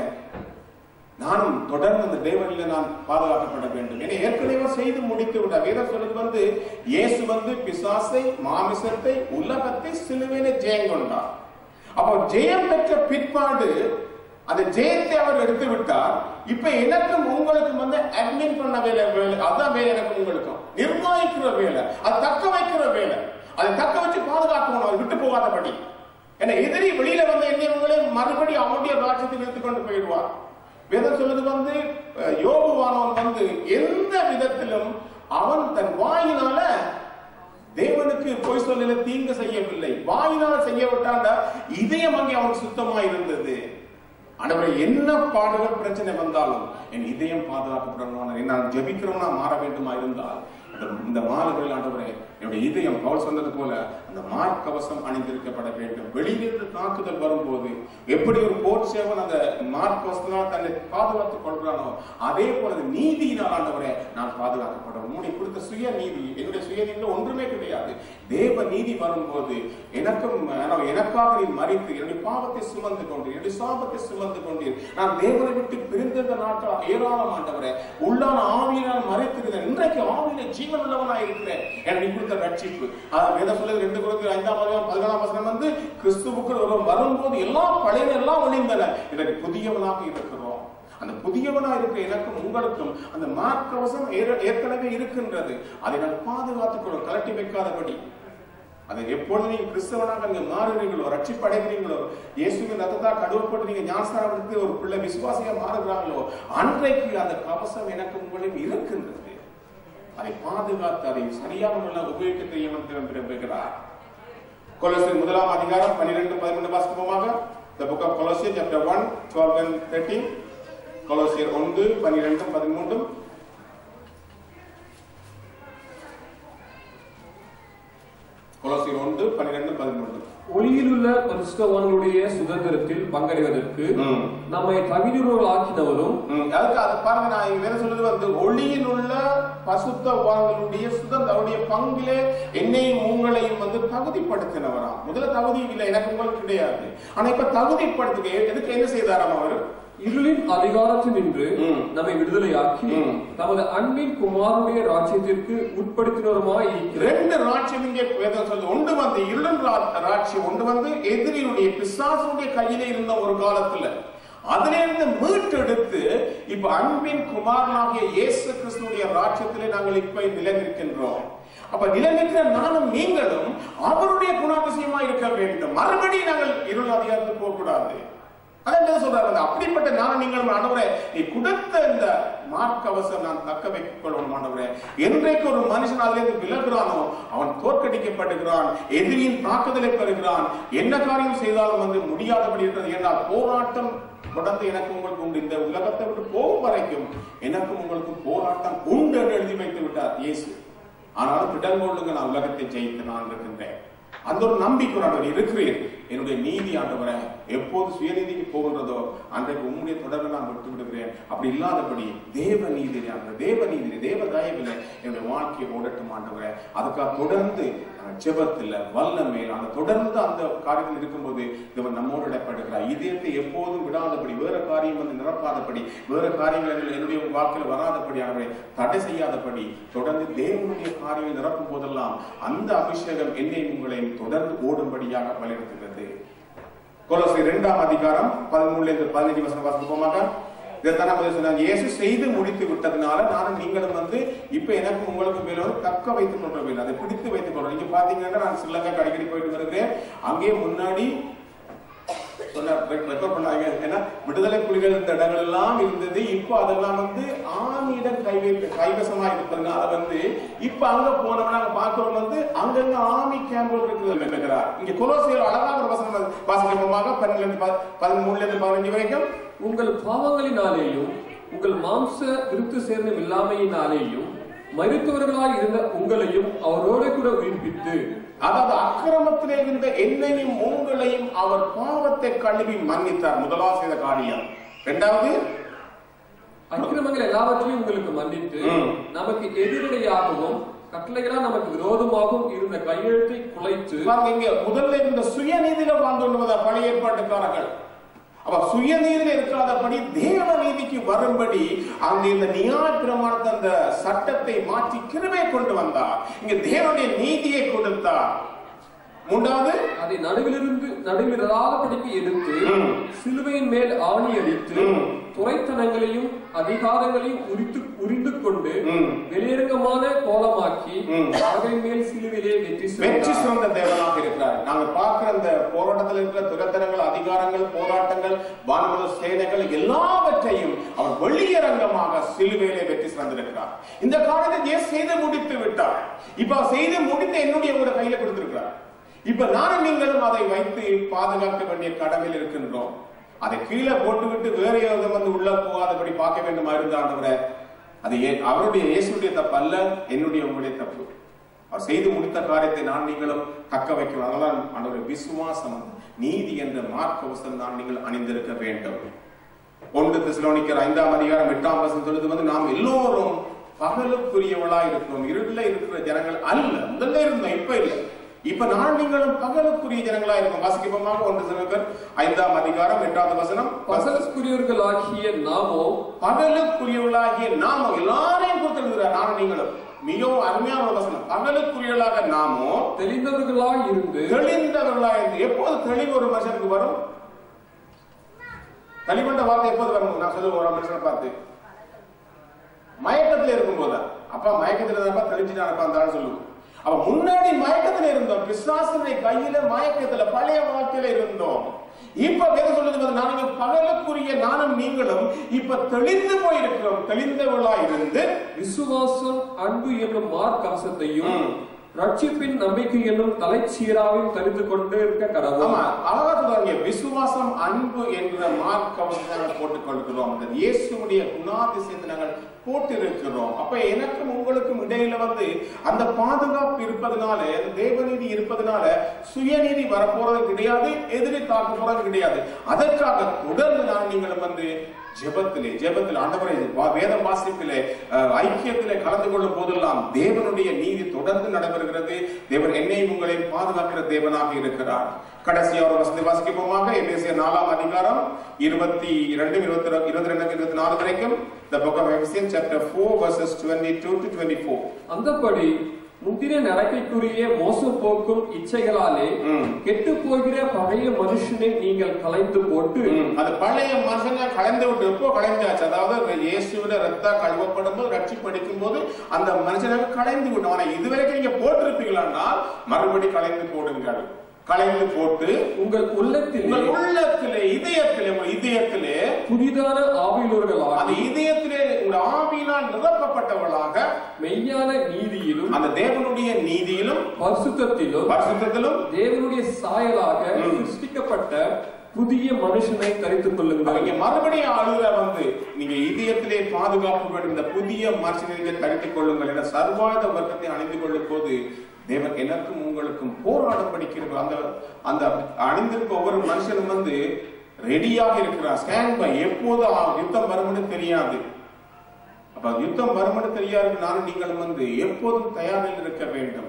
நானும் தொடர்ந்து அந்த தேவனில நான் பாதுகாக்கப்பட வேண்டும் என ஏற்கனவே செய்து முடித்து விட வேதம் சொல்றது வந்து இயேசு வந்து பிசாசை மாமிசத்தை உலகத்தை சிலுவையில ஜெயம் கொண்டார் அப்போ ஜெயம் பெற்ற பிற்பாடு அந்த ஜெயத்தை அவர் எடுத்து விட்டார் இப்ப எனக்கும் உங்களுக்கும் வந்து அட்மின் பண்ண வேலை வேலை அதான் வேலை எனக்கும் உங்களுக்கும் நிர்ணயிக்கிற வேலை அது தக்க வைக்கிற வேலை அதை தக்க வச்சு பாதுகாக்கணும் அதை விட்டு போகாதபடி ஏன்னா எதிரி வெளியில வந்து என்ன உங்களை மறுபடியும் அவனுடைய ராஜ்யத்தில் இழுத்துக் கொண்டு போயிடுவார் வேதம் சொல்லுது வந்து அஹ், யோபுவானவன் வந்து எந்த விதத்திலும் அவன் தன் வாயினால தேவனுக்கு பொய் சொல்லல தீங்கு செய்யவில்லை வாயினால செய்ய விட்டாண்ட இதயம் அங்கே அவனுக்கு சுத்தமா இருந்தது ஆண்டவரே என்ன பாடுகள் பிரச்சனை வந்தாலும் என் இதயம் பாதுகாக்கப்படணும் நான் ஜெபிக்கிறவனா மாற வேண்டுமா இருந்தால் இந்த- இந்த மாதங்களில் ஆண்டவரே என்னுடைய இதயம் பவுல் சொன்னது போல அந்த மார்க்கவசம் அணிந்திருக்கப்பட வேண்டும் வெளியிலிருந்து தாக்குதல் வரும்போது எப்படி ஒரு போர் சேவன் அந்த மார்க்கவசத்தினால் தன்னை பாதுகாத்துக் கொள்கிறானோ அதே போல அந்த நீதியினால் ஆண்டவரே நான் பாதுகாக்கப்படும் உன்னுடைய கொடுத்த சுய நீதி என்னுடைய சுய நீதியில ஒன்றுமே கிடையாது தேவ நீதி வரும்போது எனக்கும் ஆனால் எனக்காக நீ மறித்து என்னுடைய பாவத்தை சுமந்து கொண்டு என்னுடைய சாபத்தை சுமந்து கொண்டு நான் தேவனை விட்டு பிரிந்திருந்த நாட்கள் ஏராளம் ஆண்டவரே உள்ளான ஆவியினால் மறைத்திருந்தேன் இன்றைக்கு ஆவியில ஜீவன் உள்ளவனாய் இருக்கிறேன் எனக்கு கொடுத்த ரட்சிப்பு அது வேத சொல்லுது ரெண்டு குழந்தை ஐந்தாம் அதிகாரம் பதினாலாம் வசனம் வந்து கிறிஸ்துவுக்குள் ஒருவன் வரும்போது எல்லாம் பழைய எல்லாம் ஒளிந்தன எனக்கு புதியவனாக இருக்கிறோம் அந்த புதியவனா இருக்கிற எனக்கும் உங்களுக்கும் அந்த மார்க்கவசம் ஏற- ஏற்கனவே இருக்கின்றது அதை நான் பாதுகாத்துக் கொள்ள கலட்டி வைக்காதபடி அதை எப்பொழுது நீங்க கிறிஸ்தவனாக நீங்க மாறுறீங்களோ ரட்சிப்படைகிறீங்களோ இயேசுவின் ரத்தத்தா கடுவப்பட்டு நீங்க ஞானஸ்தானம் எடுத்து ஒரு பிள்ளை விசுவாசியா மாறுகிறாங்களோ அன்றைக்கு அந்த கவசம் எனக்கு உங்களிடம் இருக்கின்றது அதை பாதுகாத்து அதை சரியான முறையில் உபயோகிக்க தெரியும் என்று விரும்புகிறார் கொலோசியர் முதலாம் அதிகாரம் பன்னிரெண்டு பதிமூன்று வாசிப்போமாக The book of Colossians chapter 1, 12 and 13 கொலோசியர் ஒன்று பன்னிரெண்டு பதிமூன்று கொலோசியர் ஒன்று பன்னிரெண்டு பதிமூன்று ஒளியில் உள்ள பரிசுத்தவான்களுடைய சுதந்திரத்தில் பங்கடைவதற்கு ம். நம்மை தகுதியுள்ளவர்களாக்கினவரும் ம், அதுக்கு அது பாருங்க நான் இங்க வேற சொல்றது வந்து ஒளியில் உள்ள பசுத்தவான்களுடைய சுதந்திர அவருடைய பங்கிலே என்னையும் உங்களையும் வந்து தகுதிப்படுத்தினவராம் முதல்ல தகுதி இல்லை எனக்கு உங்களுக்கு கிடையாது ஆனா இப்ப தகுதிப்படுத்துக எதுக்கு என்ன செய்தாராம் அவர் இருளின் அதிகாரத்தில் நின்று ம். நம்மை விடுதலையாக்கி ம். தமது அன்பின் குமாரனுடைய ராஜ்யத்திற்கு உட்படுத்தினருமாய் இருக்கிறார் ரெண்டு ராட்சியம் இங்கே வேதம் சொல்லுது ஒன்று வந்து இருளன் ரா- ராட்சியம் ஒன்று வந்து எதிரியுடைய பிசாசுடைய கையிலே இருந்த ஒரு காலத்துல அதிலிருந்து மீட்டெடுத்து இப்ப அன்பின் குமாரனாகிய இயேசு கிறிஸ்துடைய ராட்சியத்திலே நாங்கள் இப்ப நிலைநிற்கின்றோம் அப்ப நிலைநிற்கிற நானும் நீங்களும் அவருடைய குணாதிசயமா இருக்க வேண்டும் மறுபடியும் நாங்கள் இருள் அதிகாரத்துக்கு போக கூடாது அதான் என்ன சொல்றாரு அந்த அப்படிப்பட்ட நான் நீங்கள் ஆண்டவரே நீ கொடுத்த இந்த மார்க் அவசரம் நான் தக்க வைத்துக் கொள்ளணும் ஆண்டவரே என்றைக்கு ஒரு மனுஷன் அதிலிருந்து விலகுறானோ அவன் தோற்கடிக்கப்படுகிறான் எதிரியின் தாக்குதலை பெறுகிறான் என்ன காரியம் செய்தாலும் வந்து முடியாதபடி இருக்கிறது ஏனால் போராட்டம் தொடர்ந்து எனக்கு உங்களுக்கு உண்டு இந்த உலகத்தை விட்டு போகும் வரைக்கும் எனக்கும் உங்களுக்கும் போராட்டம் உண்டு என்று எழுதி வைத்து விட்டார் இயேசு ஆனாலும் திடன் கொள்ளுங்க நான் உலகத்தை ஜெயித்து நான் இருக்கின்றேன் அந்த ஒரு நம்பிக்கை ஆண்டவர் இருக்கிறேன் என்னுடைய நீதி ஆண்டவரை எப்போது சுயநீதிக்கு போகின்றதோ அன்றைக்கு உம்முடைய தொடர்ந்து நான் விட்டு விடுகிறேன் அப்படி இல்லாதபடி தேவ நீதி ஆண்டவர் தேவ நீதி தேவ தயவில் என்னுடைய வாழ்க்கையை ஓடட்டும் ஆண்டவரை அதுக்காக தொடர்ந்து நாங்கள் ஜெபத்தில் வல்லமையில் அந்த தொடர்ந்து அந்த காரியத்தில் இருக்கும்போது தேவன் நம்மோடு இடப்படுகிறார் இதயத்தை எப்போதும் விடாதபடி வேற காரியம் வந்து நிரப்பாதபடி வேற காரியங்கள் என்னுடைய- என்னுடைய வாழ்க்கையில் வராதபடி அவரை தடை செய்யாதபடி தொடர்ந்து தேவனுடைய காரியம் நிரப்பும் போதெல்லாம் அந்த அபிஷேகம் என்னையும் உங்களையும் தொடர்ந்து ஓடும்படியாக வலியுறுத்துகிறது கொலோசை இரண்டாம் அதிகாரம் பதிமூணுல இருந்து பதினஞ்சு வசனம் வாசிப்போமாக இதைத்தான் நம்ம சொன்னாங்க இயேசு செய்து முடித்து விட்டதுனால நானும் நீங்களும் வந்து இப்ப எனக்கு உங்களுக்கு மேல வந்து தக்க வைத்துக் கொள்ள அதை பிடித்து வைத்துக் கொள்றோம் நீங்க பாத்தீங்கன்னா நான் ஸ்ரீலங்கா அடிக்கடி போயிட்டு வருகிறேன் அங்கே முன்னாடி சொன்னார் ரெக்கார்ட் பண்ணாங்க ஏன்னா விடுதலை புலிகள் இந்த இடங்கள் எல்லாம் இருந்தது இப்போ அதெல்லாம் வந்து ஆணியிடம் கைவை கைவசமா இருப்பதுனால வந்து இப்ப அங்க போனோம்னா நாங்க பாக்குறோம் வந்து அங்கங்க ஆமி கேம்புகள் இருக்குது நினைக்கிறார் இங்க கொலோசியர் அழகாக ஒரு வசனம் வாசிக்கப்போமாக பன்னிரெண்டுல இருந்து ப- பதிமூணுல இருந்து பதினஞ்சு வரைக்கும் உங்கள் பாவங்களினாலேயும் உங்கள் மாம்ச விருத்து சேர்ந்த இல்லாமையினாலேயும் மருத்துவர்களாய் இருந்த உங்களையும் அவரோடு கூட உயிர்ப்பித்து அதாவது அக்கிரமத்திலே இருந்த என்னையும் உங்களையும் அவர் பாவத்தை கழுவி மன்னித்தார் முதலாவது செய்த காரியம் இரண்டாவது அக்கிரமங்கள் எல்லாவற்றையும் உங்களுக்கு மன்னித்து ம். நமக்கு எதிரடையாகவும் கட்டளைகளால் நமக்கு விரோதமாகவும் இருந்த கையெழுத்தை குலைத்து பாருங்க இங்க முதல்ல இருந்த சுயநீதியில வாழ்ந்து கொண்டு பழைய ஏற்பாட்டுக்காரர்கள் அப்ப சுயநீதியில இருக்காதபடி தேவ நீதிக்கு வரும்படி அங்க இந்த நியாய பிரமாணத்தை அந்த சட்டத்தை மாற்றி கிருபை கொண்டு வந்தார் இங்க தேவனுடைய நீதியை கொடுத்தார் மூன்றாவது அதை நடுவிலிருந்து நடுவில் இராதபடிக்கு எடுத்து ம். சிலுவையின் மேல் ஆணி அடித்து ம். துறைத்தனங்களையும் அதிகாரங்களையும் உரித்து உரிந்து கொண்டு ம். வெளியரங்கமான கோலமாக்கி ம். அவை மேல் சிலுவிலே வெற்றி வெற்றி செய்தார் சிறந்த தேவனாக இருக்கிறார் நாங்க பார்க்கிற அந்த போராட்டத்தில் இருக்கிற துரத்தனங்கள் அதிகாரங்கள் போராட்டங்கள் வானவ சேனைகள் எல்லாவற்றையும் அவர் வெளியரங்கமாக சிலுவையிலே வெற்றி சிறந்திருக்கிறார் இந்த காரியத்தை இயேசு செய்து முடித்து விட்டார் இப்ப அவர் செய்து முடித்து என்னுடைய உங்களோட கையில கொடுத்திருக்கிறார் இப்ப நானும் நீங்களும் அதை வைத்து பாதுகாக்க வேண்டிய கடமையில் இருக்கின்றோம் அதை கீழே போட்டுவிட்டு வேற ஏதாவது வந்து உள்ள போகாதபடி பார்க்க வேண்டுமா இருந்தாண்டவரை அது ஏ- அவருடைய இயேசுடைய தப்பு அல்ல என்னுடைய உங்களுடைய தப்பு அவர் செய்து முடித்த காரியத்தை நான் நீங்களும் தக்க வைக்கணும் அதனால் அவருடைய விசுவாசம் நீதி என்ற மார்க்கவசம் தான் நீங்கள் அணிந்திருக்க வேண்டும் ஒன்று தெசலோனிக்கர் ஐந்தாம் அதிகாரம் எட்டாம் வசனம் சொல்லுது வந்து நாம் எல்லோரும் பகலுக்குரியவளா இருக்கிறோம் இருள இருக்கிற ஜனங்கள் அல்ல முதல்ல இருந்தோம் இப்ப இல்ல இப்ப நான் நீங்களும் பகலுக்குரிய ஜனங்களா இருக்கும் வாசிக்கப்பமாக ஒன்று தெசலோனிக்கர் ஐந்தாம் அதிகாரம் எட்டாவது வசனம் பசலஸ்குரியவர்களாகிய நாமோ பகலுக்குரியவளாகிய நாமோ எல்லாரையும் கொடுத்திருக்கிறார் நானும் நீங்களும் மிகவும் அருமையான ஒரு வசனம் பகலுக்குரியவளாக நாமோ தெளிந்தவர்களாய் இருந்து தெளிந்தவர்களா என்று எப்போது தெளிவு ஒரு மனுஷனுக்கு வரும் தெளிவண்ட வார்த்தை எப்போது வரும் நான் சொல்லுவேன் ஒரு மனுஷனை பார்த்து மயக்கத்துல இருக்கும்போது அப்பா மயக்கத்துல இருந்தாப்பா தெளிஞ்சுட்டானப்பா அந்த ஆள் சொல்லுவோம் அவ முன்னாடி மயக்கத்துல இருந்தோம் பிசாசனை கையில மயக்கத்துல பழைய வாழ்க்கையில இருந்தோம் இப்ப வேதம் சொல்லுது பாரு, நாங்க பகலுக்குரிய நானும் நீங்களும் இப்ப தெளிந்து போயிருக்கிறோம் தெளிந்தவர்களா இருந்து விசுவாசம் அன்பு என்னும் மார்க்கவசத்தையும் ம். ரட்சிப்பின் நம்பிக்கை என்னும் தலைச்சீராவையும் தரித்து கொண்டு இருக்க கடவுள் ஆமா அழகா சொல்றாங்க விசுவாசம் அன்பு என்ற மார்க்கவசத்தை நாங்கள் போட்டுக் கொள்கிறோம் அந்த இயேசுடைய குணாதிசயத்தை நாங்கள் போட்டிருக்கிறோம் அப்ப எனக்கும் உங்களுக்கும் இடையில வந்து அந்த பாதுகாப்பு இருப்பதனால அந்த தேவநீதி இருப்பதனால சுயநீதி வரப்போறது கிடையாது எதிரி தாக்க போறது கிடையாது அதற்காக தொடர்ந்து நான் நீங்களும் வந்து ஜெபத்திலே ஜெபத்தில் ஆண்டவரை வா- வேத வாசிப்பிலே அஹ், ஐக்கியத்திலே கலந்து கொள்ளும் போதெல்லாம் தேவனுடைய நீதி தொடர்ந்து நடைபெறுகிறது தேவன் என்னையும் உங்களையும் பாதுகாக்கிற தேவனாக இருக்கிறார் கடைசியா ஒரு வசதி வாசிக்கப்போமாக எபேசிய நாலாம் அதிகாரம் இருபத்தி இரண்டு இருபத்தி ரெண்டு இருபத்தி ரெண்டு இருபத்தி நாலு வரைக்கும் the book of Ephesians chapter 4 verses 22 to 24 அந்தபடி முந்தின நரக்கைக்குரிய மோசம் போக்கும் இச்சைகளாலே ம். கெட்டு போகிற பழைய மனுஷனை நீங்கள் கலைந்து போட்டு ம், அது பழைய மனுஷனை கலந்து விட்டு எப்போ கலைஞ்சாச்சு அதாவது இயேசுவிட ரத்தா கழுவப்படும் போது ரட்சிப்படிக்கும் போது அந்த மனுஷனை கலைந்து விட்டோம் ஆனா இதுவரைக்கும் நீங்க போட்டிருப்பீங்களான்னா மறுபடி கலைந்து போடுங்கள் கலைந்து போட்டு உங்கள் உள்ளத்திலே உங்கள் உள்ளத்திலே இதயத்திலே உங்கள் இதயத்திலே புதிதான அந்த ஆவியுள்ளவர்களாக இதயத்திலே உங்கள் ஆவியினால் நிரப்பப்பட்டவர்களாக மெய்யான நீதியிலும் அந்த தேவனுடைய நீதியிலும் பரிசுத்தத்திலும் பரிசுத்தத்திலும் தேவனுடைய சாயலாக ம். சிருஷ்டிக்கப்பட்ட புதிய மனுஷனை தரித்துக் கொள்ளுங்கள் அவங்க மறுபடியும் அழுத வந்து நீங்க இதயத்திலே பாதுகாப்பு வேண்டும் இந்த புதிய மனுஷனை நீங்க தரித்துக் கொள்ளுங்கள் என சர்வாத வர்க்கத்தை அணிந்து கொள்ளும் போது தேவன் எனக்கும் உங்களுக்கும் போராட படிக்கிறார் அந்த அந்த அணிந்திருக்க ஒவ்வொரு மனுஷனும் வந்து ரெடியாக இருக்கிறான் ஸ்டாண்ட் பை எப்போது ஆ- யுத்தம் வரும்னு தெரியாது அப்ப யுத்தம் வரும்னு தெரியாது நானும் நீங்களும் வந்து எப்போதும் தயாரில் இருக்க வேண்டும்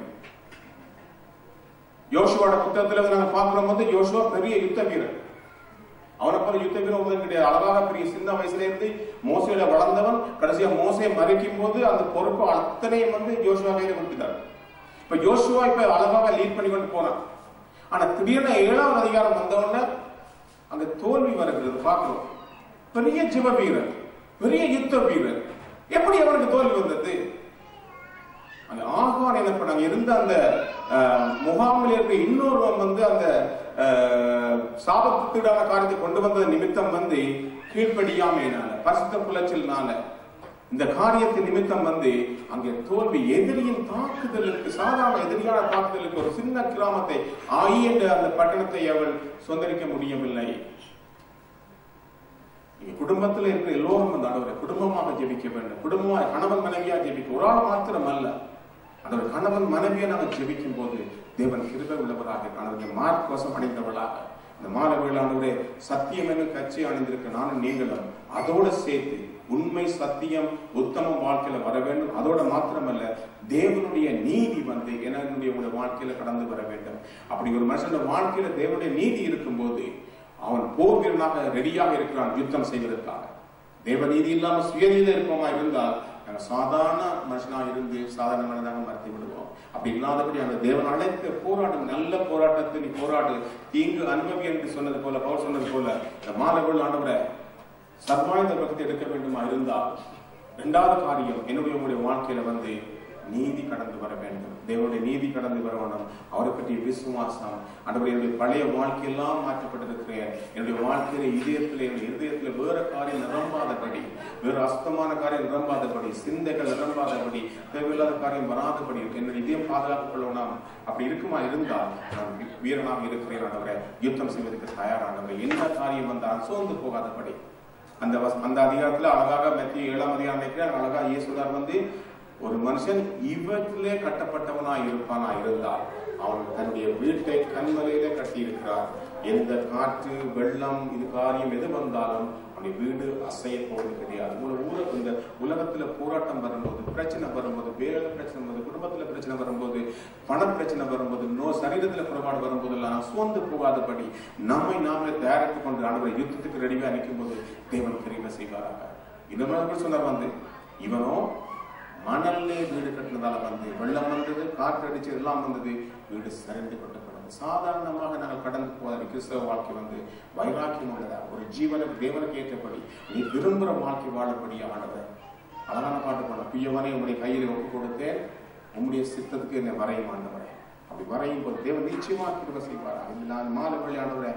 யோசுவோட புத்தகத்துல வந்து நாங்க பார்க்கிறோம் வந்து யோசுவா பெரிய யுத்த வீரர் அவனை போல யுத்த வீரன் ஒன்றும் கிடையாது அழகாக பெரிய சின்ன வயசுல இருந்து மோசையில வளர்ந்தவன் கடைசியா மோசையை மறைக்கும் போது அந்த பொறுப்பு அத்தனையும் வந்து யோசுவா கையில கொடுத்துட்டார் இப்ப யோசுவா இப்ப அழகாக லீட் பண்ணி கொண்டு போனான் ஆனா திடீர்னு ஏழாவது அதிகாரம் வந்தவொடனே அங்க தோல்வி வருகிறது பார்க்கிறோம் பெரிய ஜிவ வீரர் பெரிய யுத்த வீரர் எப்படி அவனுக்கு தோல்வி வந்தது அந்த ஆகான் என்ன பண்ணாங்க இருந்த அந்த அஹ், முகாமில் இருக்க இன்னொருவன் வந்து அந்த அஹ், சாபத்துக்குடான காரியத்தை கொண்டு வந்தது நிமித்தம் வந்து கீழ்ப்படியாமையினால பரிசுத்த குலைச்சல்னால இந்த காரியத்தின் நிமித்தம் வந்து அங்கே தோல்வி எதிரியின் தாக்குதலுக்கு சாதாரண எதிரியான தாக்குதலுக்கு ஒரு சின்ன கிராமத்தை ஆயி என்ற அந்த பட்டணத்தை அவள் சொந்தரிக்க முடியவில்லை நீங்க குடும்பத்துல இருக்கிற எல்லோரும் அந்த ஆண்டவரை குடும்பமாக ஜெபிக்க வேண்டும் குடும்பமா கணவன் மனைவியா ஜெபிக்க ஒரு ஆள் மாத்திரம் அல்ல அந்த கணவன் மனைவியை நாங்கள் ஜெபிக்கும் போது தேவன் கிருபை உள்ளவராக அவருடைய மார்க் வசம் அடைந்தவளாக இந்த மாலை வேளாண்டவரே சத்தியம் என்ன கட்சி அணிந்திருக்க நானும் நீங்களும் அதோட சேர்த்து உண்மை சத்தியம் உத்தம வாழ்க்கையில வர வேண்டும் அதோட மாத்திரமல்ல தேவனுடைய நீதி வந்து என்னுடைய உங்களுடைய வாழ்க்கையில கடந்து வர வேண்டும் அப்படி ஒரு மனுஷன் வாழ்க்கையில தேவனுடைய நீதி இருக்கும்போது அவன் போர் வீரனாக ரெடியாக இருக்கிறான் யுத்தம் செய்வதற்காக தேவ நீதி இல்லாம சுயநீதி இருப்போமா இருந்தால் நாங்க சாதாரண மனுஷனா இருந்து சாதாரண மனிதனாக மறுத்து விடுவோம் அப்படி இல்லாதபடி அந்த தேவன் அழைத்த போராடும் நல்ல போராட்டத்தை நீ போராடு தீங்கு அனுபவி என்று சொன்னது போல பவுல் சொன்னது போல இந்த மாணவர்கள் ஆண்டவரை சர்வாயுத பக்தி எடுக்க வேண்டுமா இருந்தால் இரண்டாவது காரியம் என்னுடைய உங்களுடைய வாழ்க்கையில வந்து நீதி கடந்து வர வேண்டும் தேவனுடைய நீதி கடந்து வர வேண்டும் அவரை பற்றிய விசுவாசம் ஆண்டவர் என்னுடைய பழைய வாழ்க்கையெல்லாம் மாற்றப்பட்டிருக்கிறேன் என்னுடைய வாழ்க்கையில இதயத்தில் என்னுடைய இதயத்துல வேற காரியம் நிரம்பாதபடி வேறு அஸ்தமான காரியம் நிரம்பாதபடி சிந்தைகள் நிரம்பாதபடி தேவையில்லாத காரியம் வராதபடி என்னுடைய இதயம் பாதுகாத்துக் கொள்ளணும் அப்படி இருக்குமா இருந்தால் நான் வீ- வீரனாக இருக்கிறேன் ஆண்டவரை யுத்தம் செய்வதற்கு தயாரானவர் எந்த காரியம் வந்தால் சோர்ந்து போகாதபடி அந்த வச- அந்த அதிகாரத்துல அழகாக மத்திய ஏழாம் அதிகாரம் நினைக்கிறேன் அழகா இயேசுதார் வந்து ஒரு மனுஷன் இவற்றிலே கட்டப்பட்டவனா இருப்பானா இருந்தால் அவன் தன்னுடைய வீட்டை கண்மலையிலே கட்டி இருக்கிறார் எந்த காற்று வெள்ளம் இது காரியம் எது வந்தாலும் அவனுடைய வீடு அசைய போவது கிடையாது உங்களை ஊர இந்த உலகத்துல போராட்டம் வரும்போது பிரச்சனை வரும்போது வேலை பிரச்சனை வரும்போது குடும்பத்துல பிரச்சனை வரும்போது பண பிரச்சனை வரும்போது நோ சரீரத்துல குறைபாடு வரும்போதெல்லாம் சோர்ந்து போகாதபடி நம்மை நாமே தயாரித்துக் கொண்டு ஆண்டவரை யுத்தத்துக்கு ரெடியா நிற்கும் போது தேவன் கிருபை செய்வாராக இந்த மாதிரி கூட சொன்னார் வந்து இவனோ மணல்லே வீடு கட்டினதால வந்து வெள்ளம் வந்தது காற்று அடிச்சு எல்லாம் வந்தது வீடு சரிந்து கொட்டப்பட்டது சாதாரணமாக நாங்கள் கடந்து போகிற கிறிஸ்தவ வாழ்க்கை வந்து வைராக்கியம் உள்ளதா ஒரு ஜீவனுக்கு தேவனுக்கு ஏற்றபடி நீ விரும்புகிற வாழ்க்கை வாழப்படி ஆனவர் அழகான பாட்டு பாட பியவனே உங்களுடைய கையில் ஒப்பு கொடுத்தேன் உம்முடைய சித்தத்துக்கு என்னை வரையும் ஆண்டவரே அப்படி வரையும் போது தேவன் நிச்சயமா கிருபை செய்வார் அதில் நான் மாலை வழியானவரை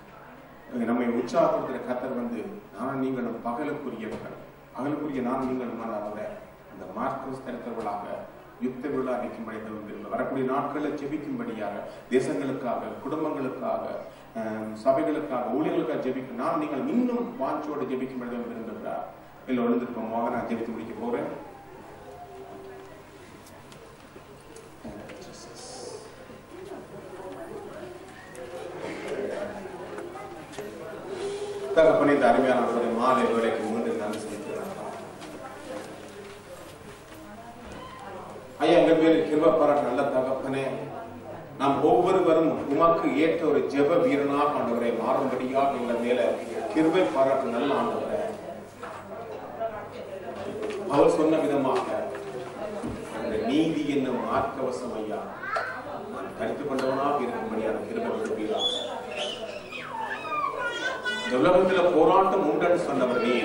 நம்மை உற்சாகப்படுத்துகிற கத்தர் வந்து நானும் நீங்களும் பகலுக்குரியவர்கள் பகலுக்குரிய நான் நீங்களும் ஆண்டவரே அந்த மார்க்கஸ் தடுத்தவர்களாக யுத்த விழா நிற்கும்படி விரும்புகிறேன் வரக்கூடிய நாட்களில் ஜெபிக்கும்படியாக தேசங்களுக்காக குடும்பங்களுக்காக அஹ், சபைகளுக்காக ஊழியர்களுக்காக ஜெபிக்க நான் நீங்கள் இன்னும் வாஞ்சோடு ஜெபிக்கும்படி விரும்புகிறார் இல்லை எழுந்திருப்போமாக நான் ஜெபித்து முடிக்க போறேன் தகப்பனே இந்த அருமையான ஒரு மாலை வேலைக்கு மீண்டும் நன்றி செலுத்துகிறேன் ஐயா எங்க பேரு கிருப பாராட்டு நல்ல தகப்பனே நாம் ஒவ்வொருவரும் உமக்கு ஏற்ற ஒரு ஜெப வீரனாக ஆண்டவரை மாறும்படியாக எங்கள் மேல கிருபை பாராட்டு நல்ல ஆண்டவரே அவர் சொன்ன விதமாக அந்த நீதி என்னும் மார்க்கவசம் ஐயா நான் கருத்து கொண்டவனாக இருக்கும்படியான கிருபை கொடுப்பீராக இந்த உலகத்துல போராட்டம் உண்டுன்னு சொன்னவர் நீ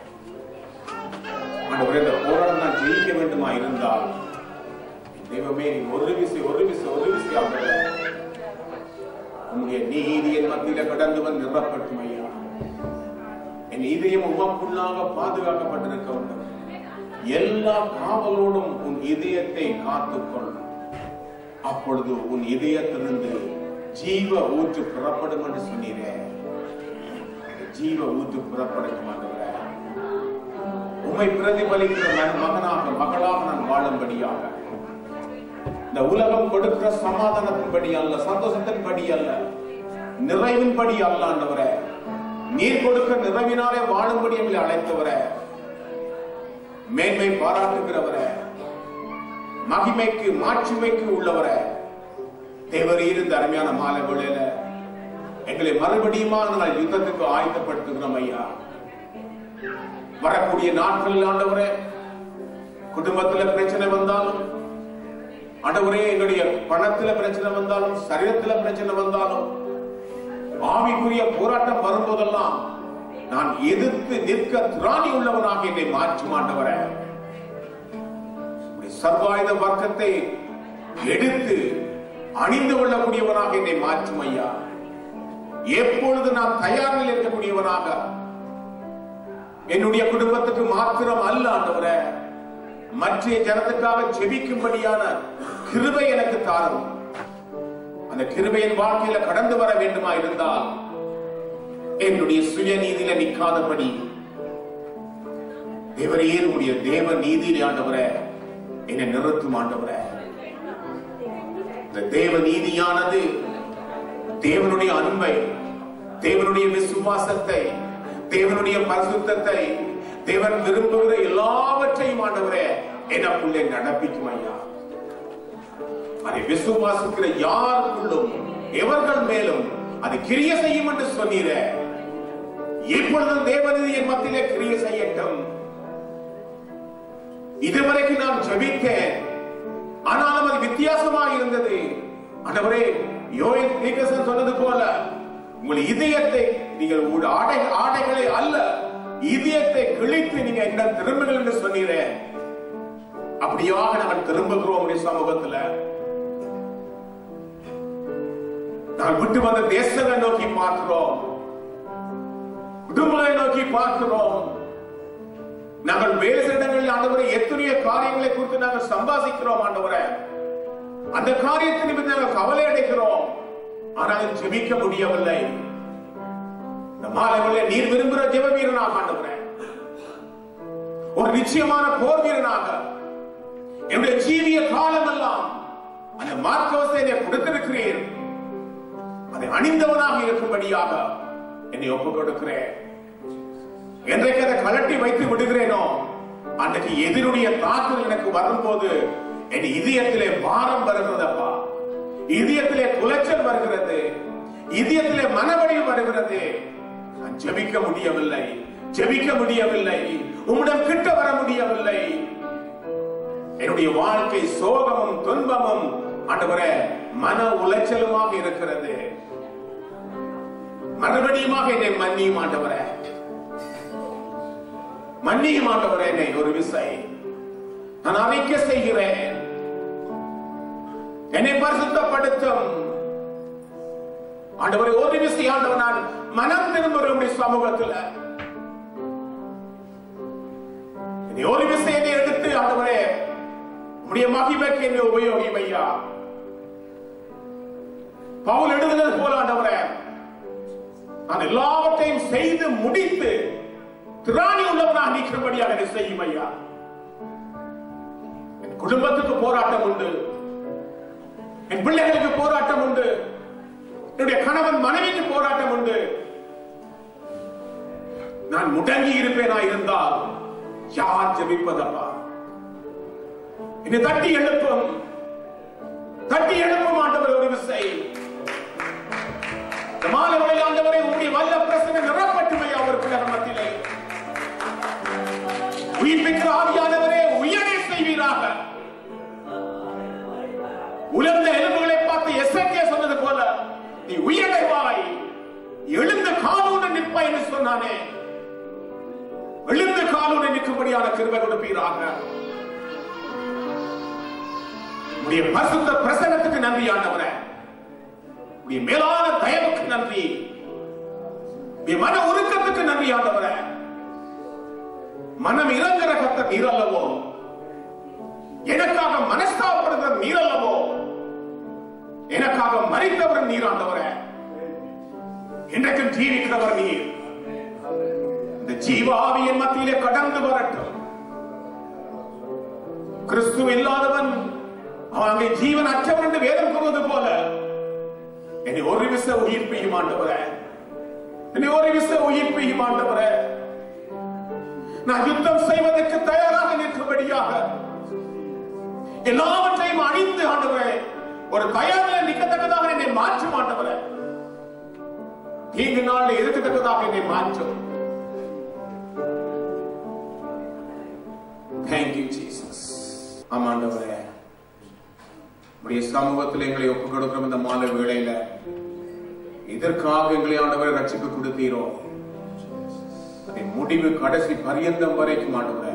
ஆண்டவரே இந்த போராட்டம் நான் ஜெயிக்க வேண்டுமா இருந்தால் தெய்வமே நீ ஒரு விசை ஒரு விசை ஒரு விசை ஆண்டவரே உன்னுடைய நீதியின் மத்தியில கடந்து வந்து நிறப்பட்டும் ஐயா என் இதயம் உமக்குள்ளாக பாதுகாக்கப்பட்டிருக்க வேண்டும் எல்லா காவலோடும் உன் இதயத்தை காத்துக்கொள் அப்பொழுது உன் இதயத்திலிருந்து ஜீவ ஊற்று புறப்படும் என்று சொன்னீரே ஜீவ ஊற்று புறப்படட்டும் ஆண்டவரே உம்மை பிரதிபலிக்கிற மகன் மகனாக மகளாக நான் வாழும்படியாக இந்த உலகம் கொடுக்கிற சமாதானத்தின்படி அல்ல சந்தோஷத்தின்படி அல்ல நிறைவின்படி அல்ல ஆண்டவரே நீர் கொடுக்க நிறைவினாலே வாழும்படி எங்களை அழைத்தவரே மேன்மை பாராட்டுகிறவரே மகிமைக்கு மாட்சிமைக்கு உள்ளவரே தேவரீர் இந்த அருமையான மாலை வேளையில எங்களை மறுபடியுமா நாங்கள் யுத்தத்துக்கு ஆயத்தப்படுத்துகிறோம் ஐயா வரக்கூடிய நாட்களில் ஆண்டவரே குடும்பத்துல பிரச்சனை வந்தாலும் ஆண்டவரே எங்களுடைய பணத்துல பிரச்சனை வந்தாலும் சரீரத்துல பிரச்சனை வந்தாலும் ஆவிக்குரிய போராட்டம் வரும்போதெல்லாம் நான் எதிர்த்து நிற்க திராணி உள்ளவனாக என்னை மாற்றும் ஆண்டவரே உம்முடைய சர்வாயுத வர்க்கத்தை எடுத்து அணிந்து கொள்ளக்கூடியவனாக என்னை மாற்றும் ஐயா எப்பொழுது நான் தயாரில் இருக்கக்கூடியவனாக என்னுடைய குடும்பத்துக்கு மாத்திரம் அல்ல ஆண்டவரே மற்ற ஜனத்துக்காக ஜெபிக்கும்படியான கிருபை எனக்கு தாரும் அந்த கிருபையின் வாழ்க்கையில கடந்து வர வேண்டுமா இருந்தால் என்னுடைய சுயநீதியில நிற்காதபடி தேவரே உடைய தேவ நீதியிலே ஆண்டவரே என்னை நிறுத்தும் ஆண்டவரே இந்த தேவ நீதியானது தேவனுடைய அன்பை தேவனுடைய விசுவாசத்தை தேவனுடைய பரிசுத்தத்தை தேவன் விரும்புகிற எல்லாவற்றையும் ஆண்டவரே எனக்குள்ளே நடப்பிக்கும் ஐயா அதை விசுவாசிக்கிற யாருக்குள்ளும் எவர்கள் மேலும் அது கிரிய செய்யும் என்று சொன்னீர இப்பொழுதும் தேவனது என் மத்தியிலே கிரிய செய்யட்டும் இதுவரைக்கும் நான் ஜெபித்தேன் ஆனாலும் அது வித்தியாசமாக இருந்தது ஆண்டவரே யோயன் தீர்க்கதரிசனம் சொன்னது போல உங்கள் இதயத்தை நீங்கள் உங்கள் ஆடை ஆடைகளை அல்ல இதயத்தை கிழித்து நீங்க என்ன திரும்புங்கள் என்று சொன்னீரே அப்படியாக நாங்கள் திரும்புகிறோம் உடைய சமூகத்துல நாங்கள் விட்டு வந்த தேசங்களை நோக்கி பார்க்கிறோம் குடும்பங்களை நோக்கி பார்க்கிறோம் நாங்கள் வேறு சில இடங்களில் ஆண்டவரை எத்தனையோ காரியங்களை குறித்து நாங்கள் சம்பாதிக்கிறோம் ஆண்டவரை அந்த காரியத்தை நிமித்தம் நாங்கள் கவலை அடைகிறோம் ஆனால் ஜெபிக்க முடியவில்லை இந்த மாலைகளில் நீர் விரும்புகிற ஜெப வீரனாக ஆண்டவரே ஒரு நிச்சயமான போர் வீரனாக என்னுடைய ஜீவிய காலம் எல்லாம் அந்த மார்க்கவசத்தை என்னை கொடுத்திருக்கிறீர் அதை அணிந்தவனாக இருக்கும்படியாக என்னை ஒப்புக் கொடுக்கிறேன் என்றைக்கு அதை கலட்டி வைத்து விடுகிறேனோ அன்றைக்கு எதிருடைய தாக்குதல் எனக்கு வரும்போது என் இதயத்திலே பாரம் வருகிறதப்பா இதயத்திலே குலைச்சல் வருகிறது இதயத்திலே மனவழி வருகிறது நான் ஜெபிக்க முடியவில்லை ஜெபிக்க முடியவில்லை உம்மிடம் கிட்ட வர முடியவில்லை என்னுடைய வாழ்க்கை சோகமும் துன்பமும் ஆண்டவரே மன உளைச்சலுமாக இருக்கிறது மறுபடியுமாக என்னை மன்னியும் ஆண்டவரே மன்னியும் ஆண்டவரே என்னை ஒரு விசை நான் அறிக்கை செய்கிறேன் என்னை பரிசுத்தப்படுத்தும் ஆண்டவரை ஒரு விசை ஆண்டவர் நான் மனம் திரும்புகிறேன் உம்முடைய சமூகத்துல என்னை ஒரு விசை என்னை எடுத்து ஆண்டவரே உடைய மகிமைக்கு என்னை உபயோகியும் ஐயா பவுல் எழுதுனது போல ஆண்டவரே நான் எல்லாவற்றையும் செய்து முடித்து திராணி உள்ளவனாக நிற்கிறபடியாக என்னை செய்யும் ஐயா என் குடும்பத்துக்கு போராட்டம் உண்டு என் பிள்ளைகளுக்கு போராட்டம் உண்டு என்னுடைய கணவன் மனைவிக்கு போராட்டம் உண்டு நான் முடங்கி இருப்பேனா இருந்தால் யார் ஜெபிப்பதப்பா என்னை தட்டி எழுப்பும் தட்டி எழுப்பும் ஆண்டவர் ஒரு விசை இந்த மாலை வேளை ஆண்டவரே உங்களுடைய வல்ல பிரசனை நிறப்பட்டுமையா அவர் பிள்ளைகள் மத்தியிலே உயிர்ப்பிக்கிற ஆவியானவரே உயரே செய்வீராக உலர்ந்த எலும்புகளை பார்த்து எசக்கே சொன்னது போல நீ உயர்வாய் எழுந்த காலோடு நிற்பாய் என்று சொன்னானே எழுந்த காலோடு நிற்கும்படியான கிருபை கொடுப்பீராக உடைய பரிசுத்த பிரசனத்துக்கு நன்றி ஆண்டவரே உடைய மேலான தயவுக்கு நன்றி உடைய மன உருக்கத்துக்கு நன்றி ஆண்டவரே மனம் இறங்குற கத்த நீர் அல்லவோ எனக்காக மனஸ்தாபப்படுகிற நீர் அல்லவோ எனக்காக மறித்தவர் நீர் ஆண்டவரே இன்றைக்கும் ஜீவிக்கிறவர் நீர் இந்த ஜீவாவியின் மத்தியிலே கடந்து வரட்டும் கிறிஸ்து இல்லாதவன் அவன் அங்கே ஜீவன் அற்றவன் என்று வேதம் கூறுவது போல என்னை ஒரு விச உயிர்ப்பையும் ஆண்டவரே என்னை ஒரு விச உயிர்ப்பையும் ஆண்டவரே நான் யுத்தம் செய்வதற்கு தயாராக நிற்கும்படியாக எல்லாவற்றையும் அழிந்து ஆண்டவரே ஒரு தயாரில் நிற்கத்தக்கதாக என்னை மாற்றும் ஆண்டவரே தீங்கு நாளில் எதிர்க்கத்தக்கதாக என்னை மாற்றும் தேங்க்யூ ஜீசஸ் ஆமாண்டவரே உடைய சமூகத்தில் எங்களை ஒப்புக் கொடுக்கிறோம் இந்த மாலை வேளையில இதற்காக எங்களை ஆண்டவரை ரட்சிப்பு கொடுத்தீரோ அதை முடிவு கடைசி பரியந்தம் வரைக்கும் ஆண்டவரே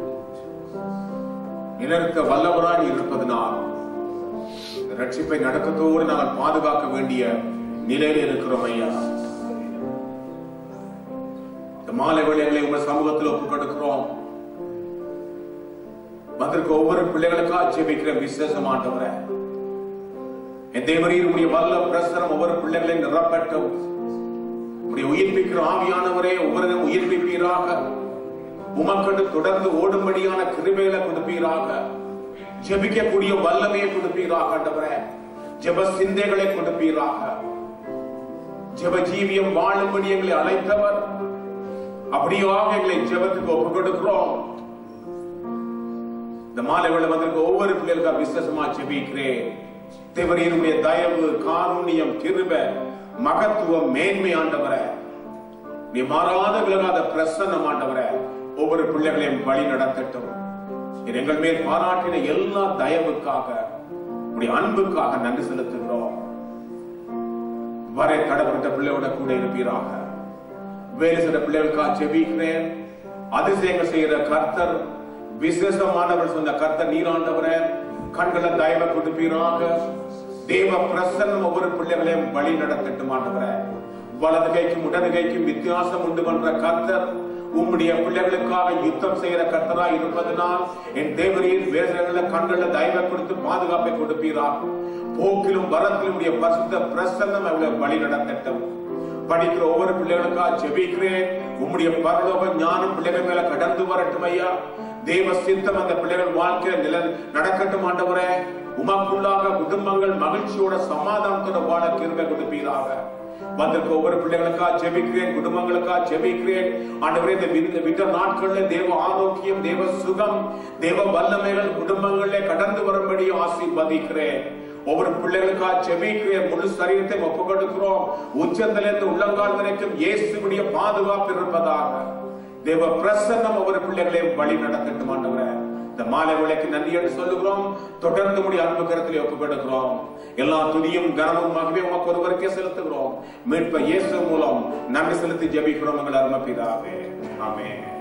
நிலர்த்த வல்லவராய் இருப்பதனால் இந்த ரட்சிப்பை நடக்கத்தோடு நாங்கள் பாதுகாக்க வேண்டிய நிலையில் இருக்கிறோம் ஐயா இந்த மாலை வேளைகளை உங்கள் சமூகத்தில் ஒப்புக் கொடுக்கிறோம் வந்திருக்க ஒவ்வொரு பிள்ளைகளுக்காக ஜெபிக்கிற விசேஷமாட்டவரை என் தேவரீர் உடைய வல்ல பிரசனம் ஒவ்வொரு பிள்ளைகளையும் நிரப்பட்டும் உடைய உயிர்ப்பிக்கிற ஆவியானவரே ஒவ்வொருவரும் உயிர்ப்பிப்பீராக உமக்கண்டு தொடர்ந்து ஓடும்படியான கிருபைகளை கொடுப்பீராக ஜெபிக்கக்கூடிய வல்லமையை கொடுப்பீராக ஆண்டவரே ஜெப சிந்தைகளை கொடுப்பீராக ஜெப ஜீவியம் வாழும்படி எங்களை அழைத்தவர் அப்படியாக எங்களை ஜெபத்துக்கு ஒப்புக் கொடுக்கிறோம் இந்த மாலை வேளை வந்திருக்க ஒவ்வொரு பிள்ளைகளுக்கும் விசேஷமா ஜெபிக்கிறேன் தேவரீருடைய தயவு காருண்யம் கிருப மகத்துவம் மேன்மை ஆண்டவரே நீ மாறாத விலகாத பிரசன்னம் ஆண்டவரே ஒவ்வொரு பிள்ளைகளையும் வழி நடத்தட்டும் நீர் எங்கள் மேல் பாராட்டின எல்லா தயவுக்காக உடைய அன்புக்காக நன்றி செலுத்துகிறோம் வரை கடவுட்ட பிள்ளையோட கூட இருப்பீராக வேலை செய்த பிள்ளைகளுக்காக ஜெபிக்கிறேன் அதிசயங்கள் செய்கிற கர்த்தர் விசேஷமானவர் சொன்ன கர்த்தர் நீராண்டவரே கண்களை தயவை கொடுப்பீராக தேவ பிரசன்னம் ஒவ்வொரு பிள்ளைகளையும் வழி நடத்தட்டும் ஆண்டவரே வலது கைக்கும் இடது கைக்கும் வித்தியாசம் உண்டு பண்ற கர்த்தர் உம்முடைய பிள்ளைகளுக்காக யுத்தம் செய்கிற கர்த்தரா இருப்பதனால் என் தேவரின் வேதனைகள கண்கள தயவை கொடுத்து பாதுகாப்பை கொடுப்பீராக போக்கிலும் வரத்திலும் உடைய பரிசுத்த பிரசன்னம் அவளை வழி நடத்தட்டும் படிக்கிற ஒவ்வொரு பிள்ளைகளுக்காக ஜெபிக்கிறேன் உம்முடைய பரலோக ஞானம் பிள்ளைகள் மேல கடந்து வரட்டும் ஐயா தேவ சித்தம் அந்த பிள்ளைகள் வாழ்க்கையில நில நடக்கட்டும் ஆண்டவரே உமக்குள்ளாக குடும்பங்கள் மகிழ்ச்சியோட சமாதானத்தோட வாழ கிருபை கொடுப்பீராக வந்திருக்க ஒவ்வொரு பிள்ளைகளுக்காக ஜெபிக்கிறேன் குடும்பங்களுக்காக ஜெபிக்கிறேன் ஆண்டவரே இந்த வித்த- விட்ட நாட்கள்ல தேவ ஆரோக்கியம் தேவ சுகம் தேவ வல்லமைகள் குடும்பங்களிலே கடந்து வரும்படி ஆசீர்வதிக்கிறேன் ஒவ்வொரு பிள்ளைகளுக்காக ஜெபிக்கிறேன் முழு சரீரத்தை ஒப்பு கொடுக்கிறோம் உச்சத்திலிருந்து உள்ளங்கால் வரைக்கும் இயேசுடைய பாதுகாப்பு இருப்பதாக தேவ பிரசன்னம் ஒவ்வொரு பிள்ளைகளையும் வழி நடத்தட்டும் ஆண்டவரே இந்த மாலை விளக்கு நன்றி என்று சொல்லுகிறோம் தொடர்ந்து முடிய அன்பு கருத்தில் ஒப்புக்கொடுக்கிறோம் எல்லா துதியும் கனமும் மகிமையும் உமக்கு ஒருவருக்கே செலுத்துகிறோம் மீட்ப இயேசு மூலம் நன்றி செலுத்தி ஜெபிக்கிறோம் எங்கள் அருமை பிதாவே ஆமென்